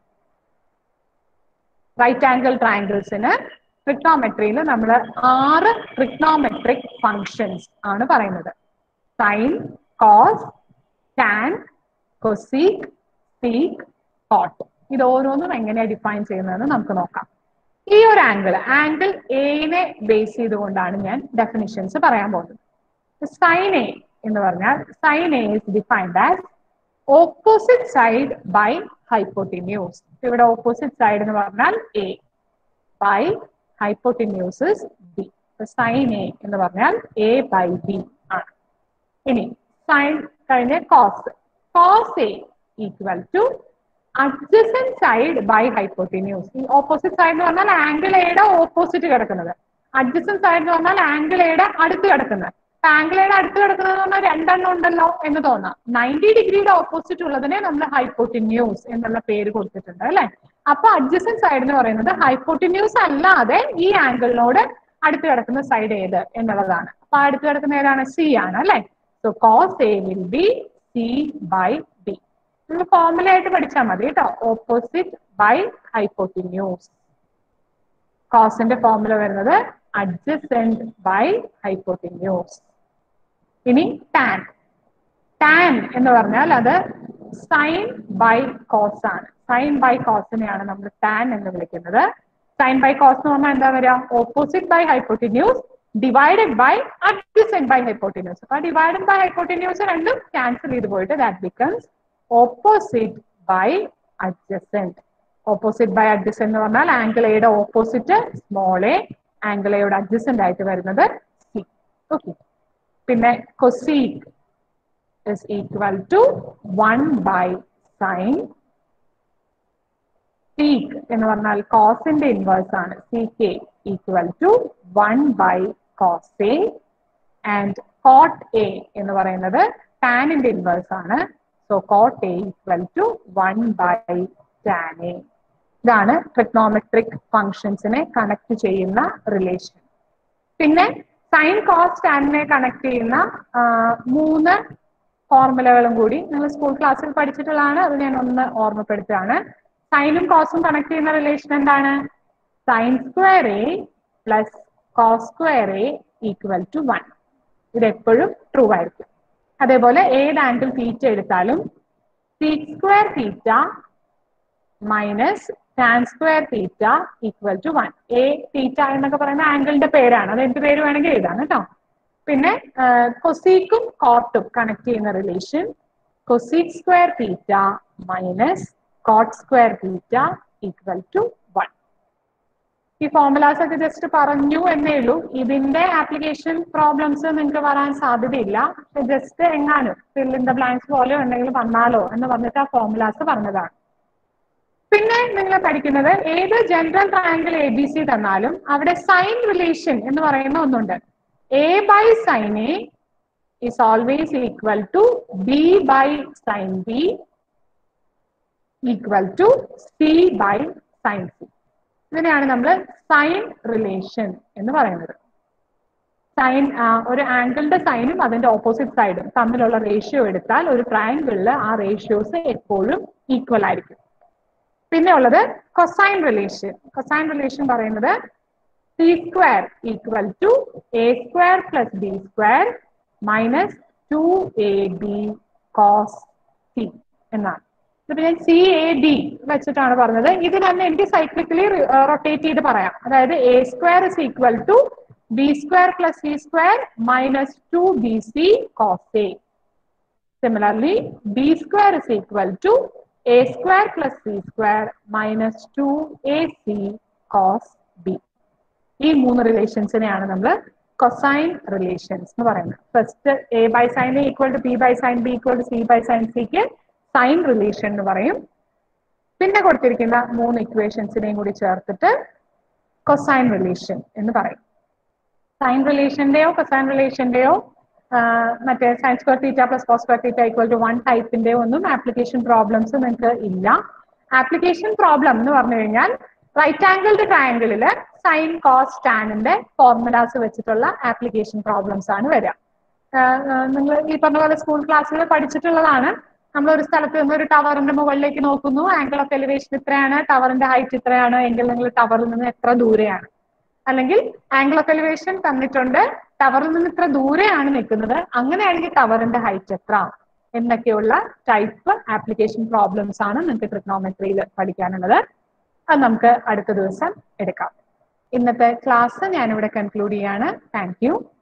റൈറ്റ് ആംഗിൾ ട്രയാങ്കിൾസിന് ട്രിഗ്നോമെട്രിയിൽ നമ്മൾ ആറ് ട്രിഗ്നോമെട്രിക് ഫങ്ഷൻസ് ആണ് പറയുന്നത് sine cos tan cosec sec cot ഇത് ഓരോന്നും എങ്ങനെയാണ് ഡിഫൈൻ ചെയ്യുന്നതെന്ന് നമുക്ക് നോക്കാം ഈ ഒരു ആംഗിൾ ആംഗിൾ എനെ ബേസ് ചെയ്തുകൊണ്ടാണ് ഞാൻ ഡെഫിനിഷൻസ് പറയാൻ പോകുന്നത് സൈൻ എ എന്ന് പറഞ്ഞാൽ sine A is defined as opposite side by hypotenuse ഇവിടെ ഓപ്പോസിറ്റ് സൈഡ് എന്ന് പറഞ്ഞാൽ A by hypotenuse is B sine A എന്ന് പറഞ്ഞാൽ എ ബൈ ബി ആണ് ഇനി സൈൻ കഴിഞ്ഞ cos cos A equal to adjacent side by hypotenuse ഈ ഓപ്പോസിറ്റ് സൈഡ് എന്ന് പറഞ്ഞാൽ ആംഗിൾ എയുടെ ഓപ്പോസിറ്റ് കിടക്കുന്നത് അഡ്ജസൻ സൈഡ് എന്ന് പറഞ്ഞാൽ ആംഗിൾ എയുടെ അടുത്ത് കിടക്കുന്നത് ആംഗിൾ എയുടെ അടുത്ത് കിടക്കുന്നത് പറഞ്ഞാൽ രണ്ടെണ്ണം ഉണ്ടല്ലോ എന്ന് തോന്നാം നയൻറ്റി ഡിഗ്രിയുടെ ഓപ്പോസിറ്റ് ഉള്ളതിനെ നമ്മൾ ഹൈപ്പോട്ടിന്യൂസ് എന്നുള്ള പേര് കൊടുത്തിട്ടുണ്ട് അല്ലെ അപ്പൊ അഡ്ജസൻ സൈഡ് എന്ന് പറയുന്നത് ഹൈപ്പോട്ടിന്യൂസ് അല്ലാതെ ഈ ആംഗിളിനോട് അടുത്ത് കിടക്കുന്ന സൈഡ് ഏത് എന്നുള്ളതാണ് അപ്പൊ അടുത്ത് കിടക്കുന്ന ഏതാണ് സി ആണ് അല്ലെ so cos A will B C by B നിങ്ങൾ ഫോർമുല ആയിട്ട് പഠിച്ചാൽ മതി കേട്ടോ ഓപ്പോസിറ്റ് ബൈ ഹൈപ്പോട്ടിന്യൂസ് കോസിന്റെ ഫോർമുല വരുന്നത് അഡ്ജസെന്റ് ബൈ ഹൈപ്പോട്ടിന്യൂസ് ഇനി ടാൻ ടാൻ എന്ന് പറഞ്ഞാൽ അത് സൈൻ ബൈ കോസ് ആണ് സൈൻ ബൈ കോസിനെയാണ് നമ്മൾ ടാൻ എന്ന് വിളിക്കുന്നത് സൈൻ ബൈ കോസ് എന്ന് പറഞ്ഞാൽ എന്താ വരിക opposite by hypotenuse divided by adjacent by hypotenuse അപ്പൊ ഡിവൈഡഡ് ബൈ ഹൈപ്പോട്ടിന്യൂസ് രണ്ടും ക്യാൻസൽ ചെയ്ത് പോയിട്ട് that becomes opposite by adjacent opposite by adjacent എന്ന് പറഞ്ഞാൽ ആംഗിൾ എയുടെ ഓപ്പോസിറ്റ് സ്മോൾ എ ആംഗിൾ എയുടെ അഡ്ജസെന്റ് ആയിട്ട് വരുന്നത് സി ഓക്കെ പിന്നെ cosec is equal to one by sine sec എന്ന് പറഞ്ഞാൽ കോസിന്റെ ഇൻവേഴ്സ് ആണ് C K equal to one by cos A and cot A എന്ന് പറയുന്നത് ടാനിന്റെ ഇൻവേഴ്സ് ആണ് so cot A equal to one by tan A ഇതാണ് trigonometric ഫങ്ഷൻസിനെ connect ചെയ്യുന്ന റിലേഷൻ പിന്നെ സൈൻ കോസ് ടാനിനെ കണക്ട് ചെയ്യുന്ന മൂന്ന് ഫോർമുലകളും കൂടി നിങ്ങൾ സ്കൂൾ ക്ലാസ്സിൽ പഠിച്ചിട്ടുള്ളതാണ് അത് ഞാൻ ഒന്ന് ഓർമ്മപ്പെടുത്തുകയാണ് സൈനും കോസും കണക്ട് ചെയ്യുന്ന റിലേഷൻ എന്താണ് sine square A plus cos square A equal to one ഇത് എപ്പോഴും ട്രൂ ആയിരിക്കും അതേപോലെ ഏത് ആംഗിൾ തീറ്റ എടുത്താലും sec square theta minus tan square theta equal to one A theta എന്നൊക്കെ പറയുന്ന ആംഗിളിന്റെ പേരാണ് അത് എന്ത് പേര് വേണമെങ്കിൽ എഴുതാം കേട്ടോ പിന്നെ കൊസീക്കും കോട്ടും കണക്ട് ചെയ്യുന്ന relation cosec square theta minus cot square theta equal to one ഈ ഫോർമുലാസ് ഒക്കെ ജസ്റ്റ് പറഞ്ഞു എന്നേ ഉള്ളൂ ഇതിന്റെ ആപ്ലിക്കേഷൻ പ്രോബ്ലംസ് നിങ്ങൾക്ക് വരാൻ സാധ്യതയില്ല ജസ്റ്റ് എങ്ങാനും ഫിൽ ഇൻ ദ ബ്ലാങ്ക്സ് പോലെയോ എന്തെങ്കിലും വന്നാലോ എന്ന് പറഞ്ഞിട്ട് ആ ഫോർമുലാസ് പറഞ്ഞതാണ് പിന്നെ നിങ്ങൾ പഠിക്കുന്നത് ഏത് general triangle A B C തന്നാലും അവിടെ സൈൻ റിലേഷൻ എന്ന് പറയുന്ന ഒന്നുണ്ട് A by sine A is always equal to b by sin b equal to c by sin c. ഇതിനെയാണ് നമ്മൾ സൈൻ റിലേഷൻ എന്ന് പറയുന്നത് സൈൻ ഒരു ആംഗിളിന്റെ സൈനും അതിന്റെ ഓപ്പോസിറ്റ് സൈഡും തമ്മിലുള്ള റേഷ്യോ എടുത്താൽ ഒരു ട്രയാങ്കിളിൽ ആ റേഷ്യോസ് എപ്പോഴും ഈക്വൽ ആയിരിക്കും പിന്നെ ഉള്ളത് കൊസൈൻ റിലേഷൻ കൊസൈൻ റിലേഷൻ പറയുന്നത് C square equal to A square plus B square minus two A B cos C എന്നാണ് ഇതിപ്പോ ഞാൻ സി എ ബി വെച്ചിട്ടാണ് പറഞ്ഞത് ഇത് തന്നെ എനിക്ക് സൈക്ലിക്കലി റൊട്ടേറ്റ് ചെയ്ത് പറയാം അതായത് A square is equal to B square plus C square minus two B C cos A similarly B square is equal to A square plus C square minus two A C cos B ഈ മൂന്ന് റിലേഷൻസിനെയാണ് നമ്മൾ cosine relations എന്ന് പറയുന്നത് first A by sine A equal to B by sine B equal to C by sine സിക്ക് sine relation എന്ന് പറയും പിന്നെ കൊടുത്തിരിക്കുന്ന മൂന്ന് ഇക്വേഷൻസിനെയും കൂടി ചേർത്തിട്ട് കൊസൈൻ റിലേഷൻ എന്ന് പറയും സൈൻ റിലേഷന്റെയോ കൊസൈൻ റിലേഷന്റെയോ മറ്റേ sine square theta plus cos square theta equal to one ടൈപ്പിന്റെ ഒന്നും ആപ്ലിക്കേഷൻ പ്രോബ്ലംസ് നിങ്ങൾക്ക് ഇല്ല ആപ്ലിക്കേഷൻ പ്രോബ്ലം എന്ന് പറഞ്ഞു കഴിഞ്ഞാൽ റൈറ്റ് ആംഗിൾഡ് ട്രയാങ്കിളില് സൈൻ കോസ് ടാനിന്റെ ഫോർമുലാസ് വെച്ചിട്ടുള്ള ആപ്ലിക്കേഷൻ പ്രോബ്ലംസ് ആണ് വരിക നിങ്ങൾ ഈ പറഞ്ഞ പോലെ സ്കൂൾ ക്ലാസ്സിൽ പഠിച്ചിട്ടുള്ളതാണ് നമ്മൾ ഒരു സ്ഥലത്ത് നിന്ന് ഒരു ടവറിന്റെ മുകളിലേക്ക് നോക്കുന്നു ആംഗിൾ ഓഫ് എലിവേഷൻ ഇത്രയാണ് ടവറിന്റെ ഹൈറ്റ് ഇത്രയാണ് എങ്കിൽ നിങ്ങൾ ടവറിൽ നിന്ന് എത്ര ദൂരെയാണ് അല്ലെങ്കിൽ ആംഗിൾ ഓഫ് എലിവേഷൻ തന്നിട്ടുണ്ട് ടവറിൽ നിന്ന് ഇത്ര ദൂരെയാണ് നിൽക്കുന്നത് അങ്ങനെയാണെങ്കിൽ ടവറിന്റെ ഹൈറ്റ് എത്ര എന്നൊക്കെയുള്ള ടൈപ്പ് ആപ്ലിക്കേഷൻ പ്രോബ്ലംസ് ആണ് നിങ്ങൾക്ക് ട്രിഗ്നോമെട്രിയിൽ പഠിക്കാനുള്ളത് അത് നമുക്ക് അടുത്ത ദിവസം എടുക്കാം ഇന്നത്തെ ക്ലാസ് ഞാനിവിടെ കൺക്ലൂഡ് ചെയ്യാണ് താങ്ക് യു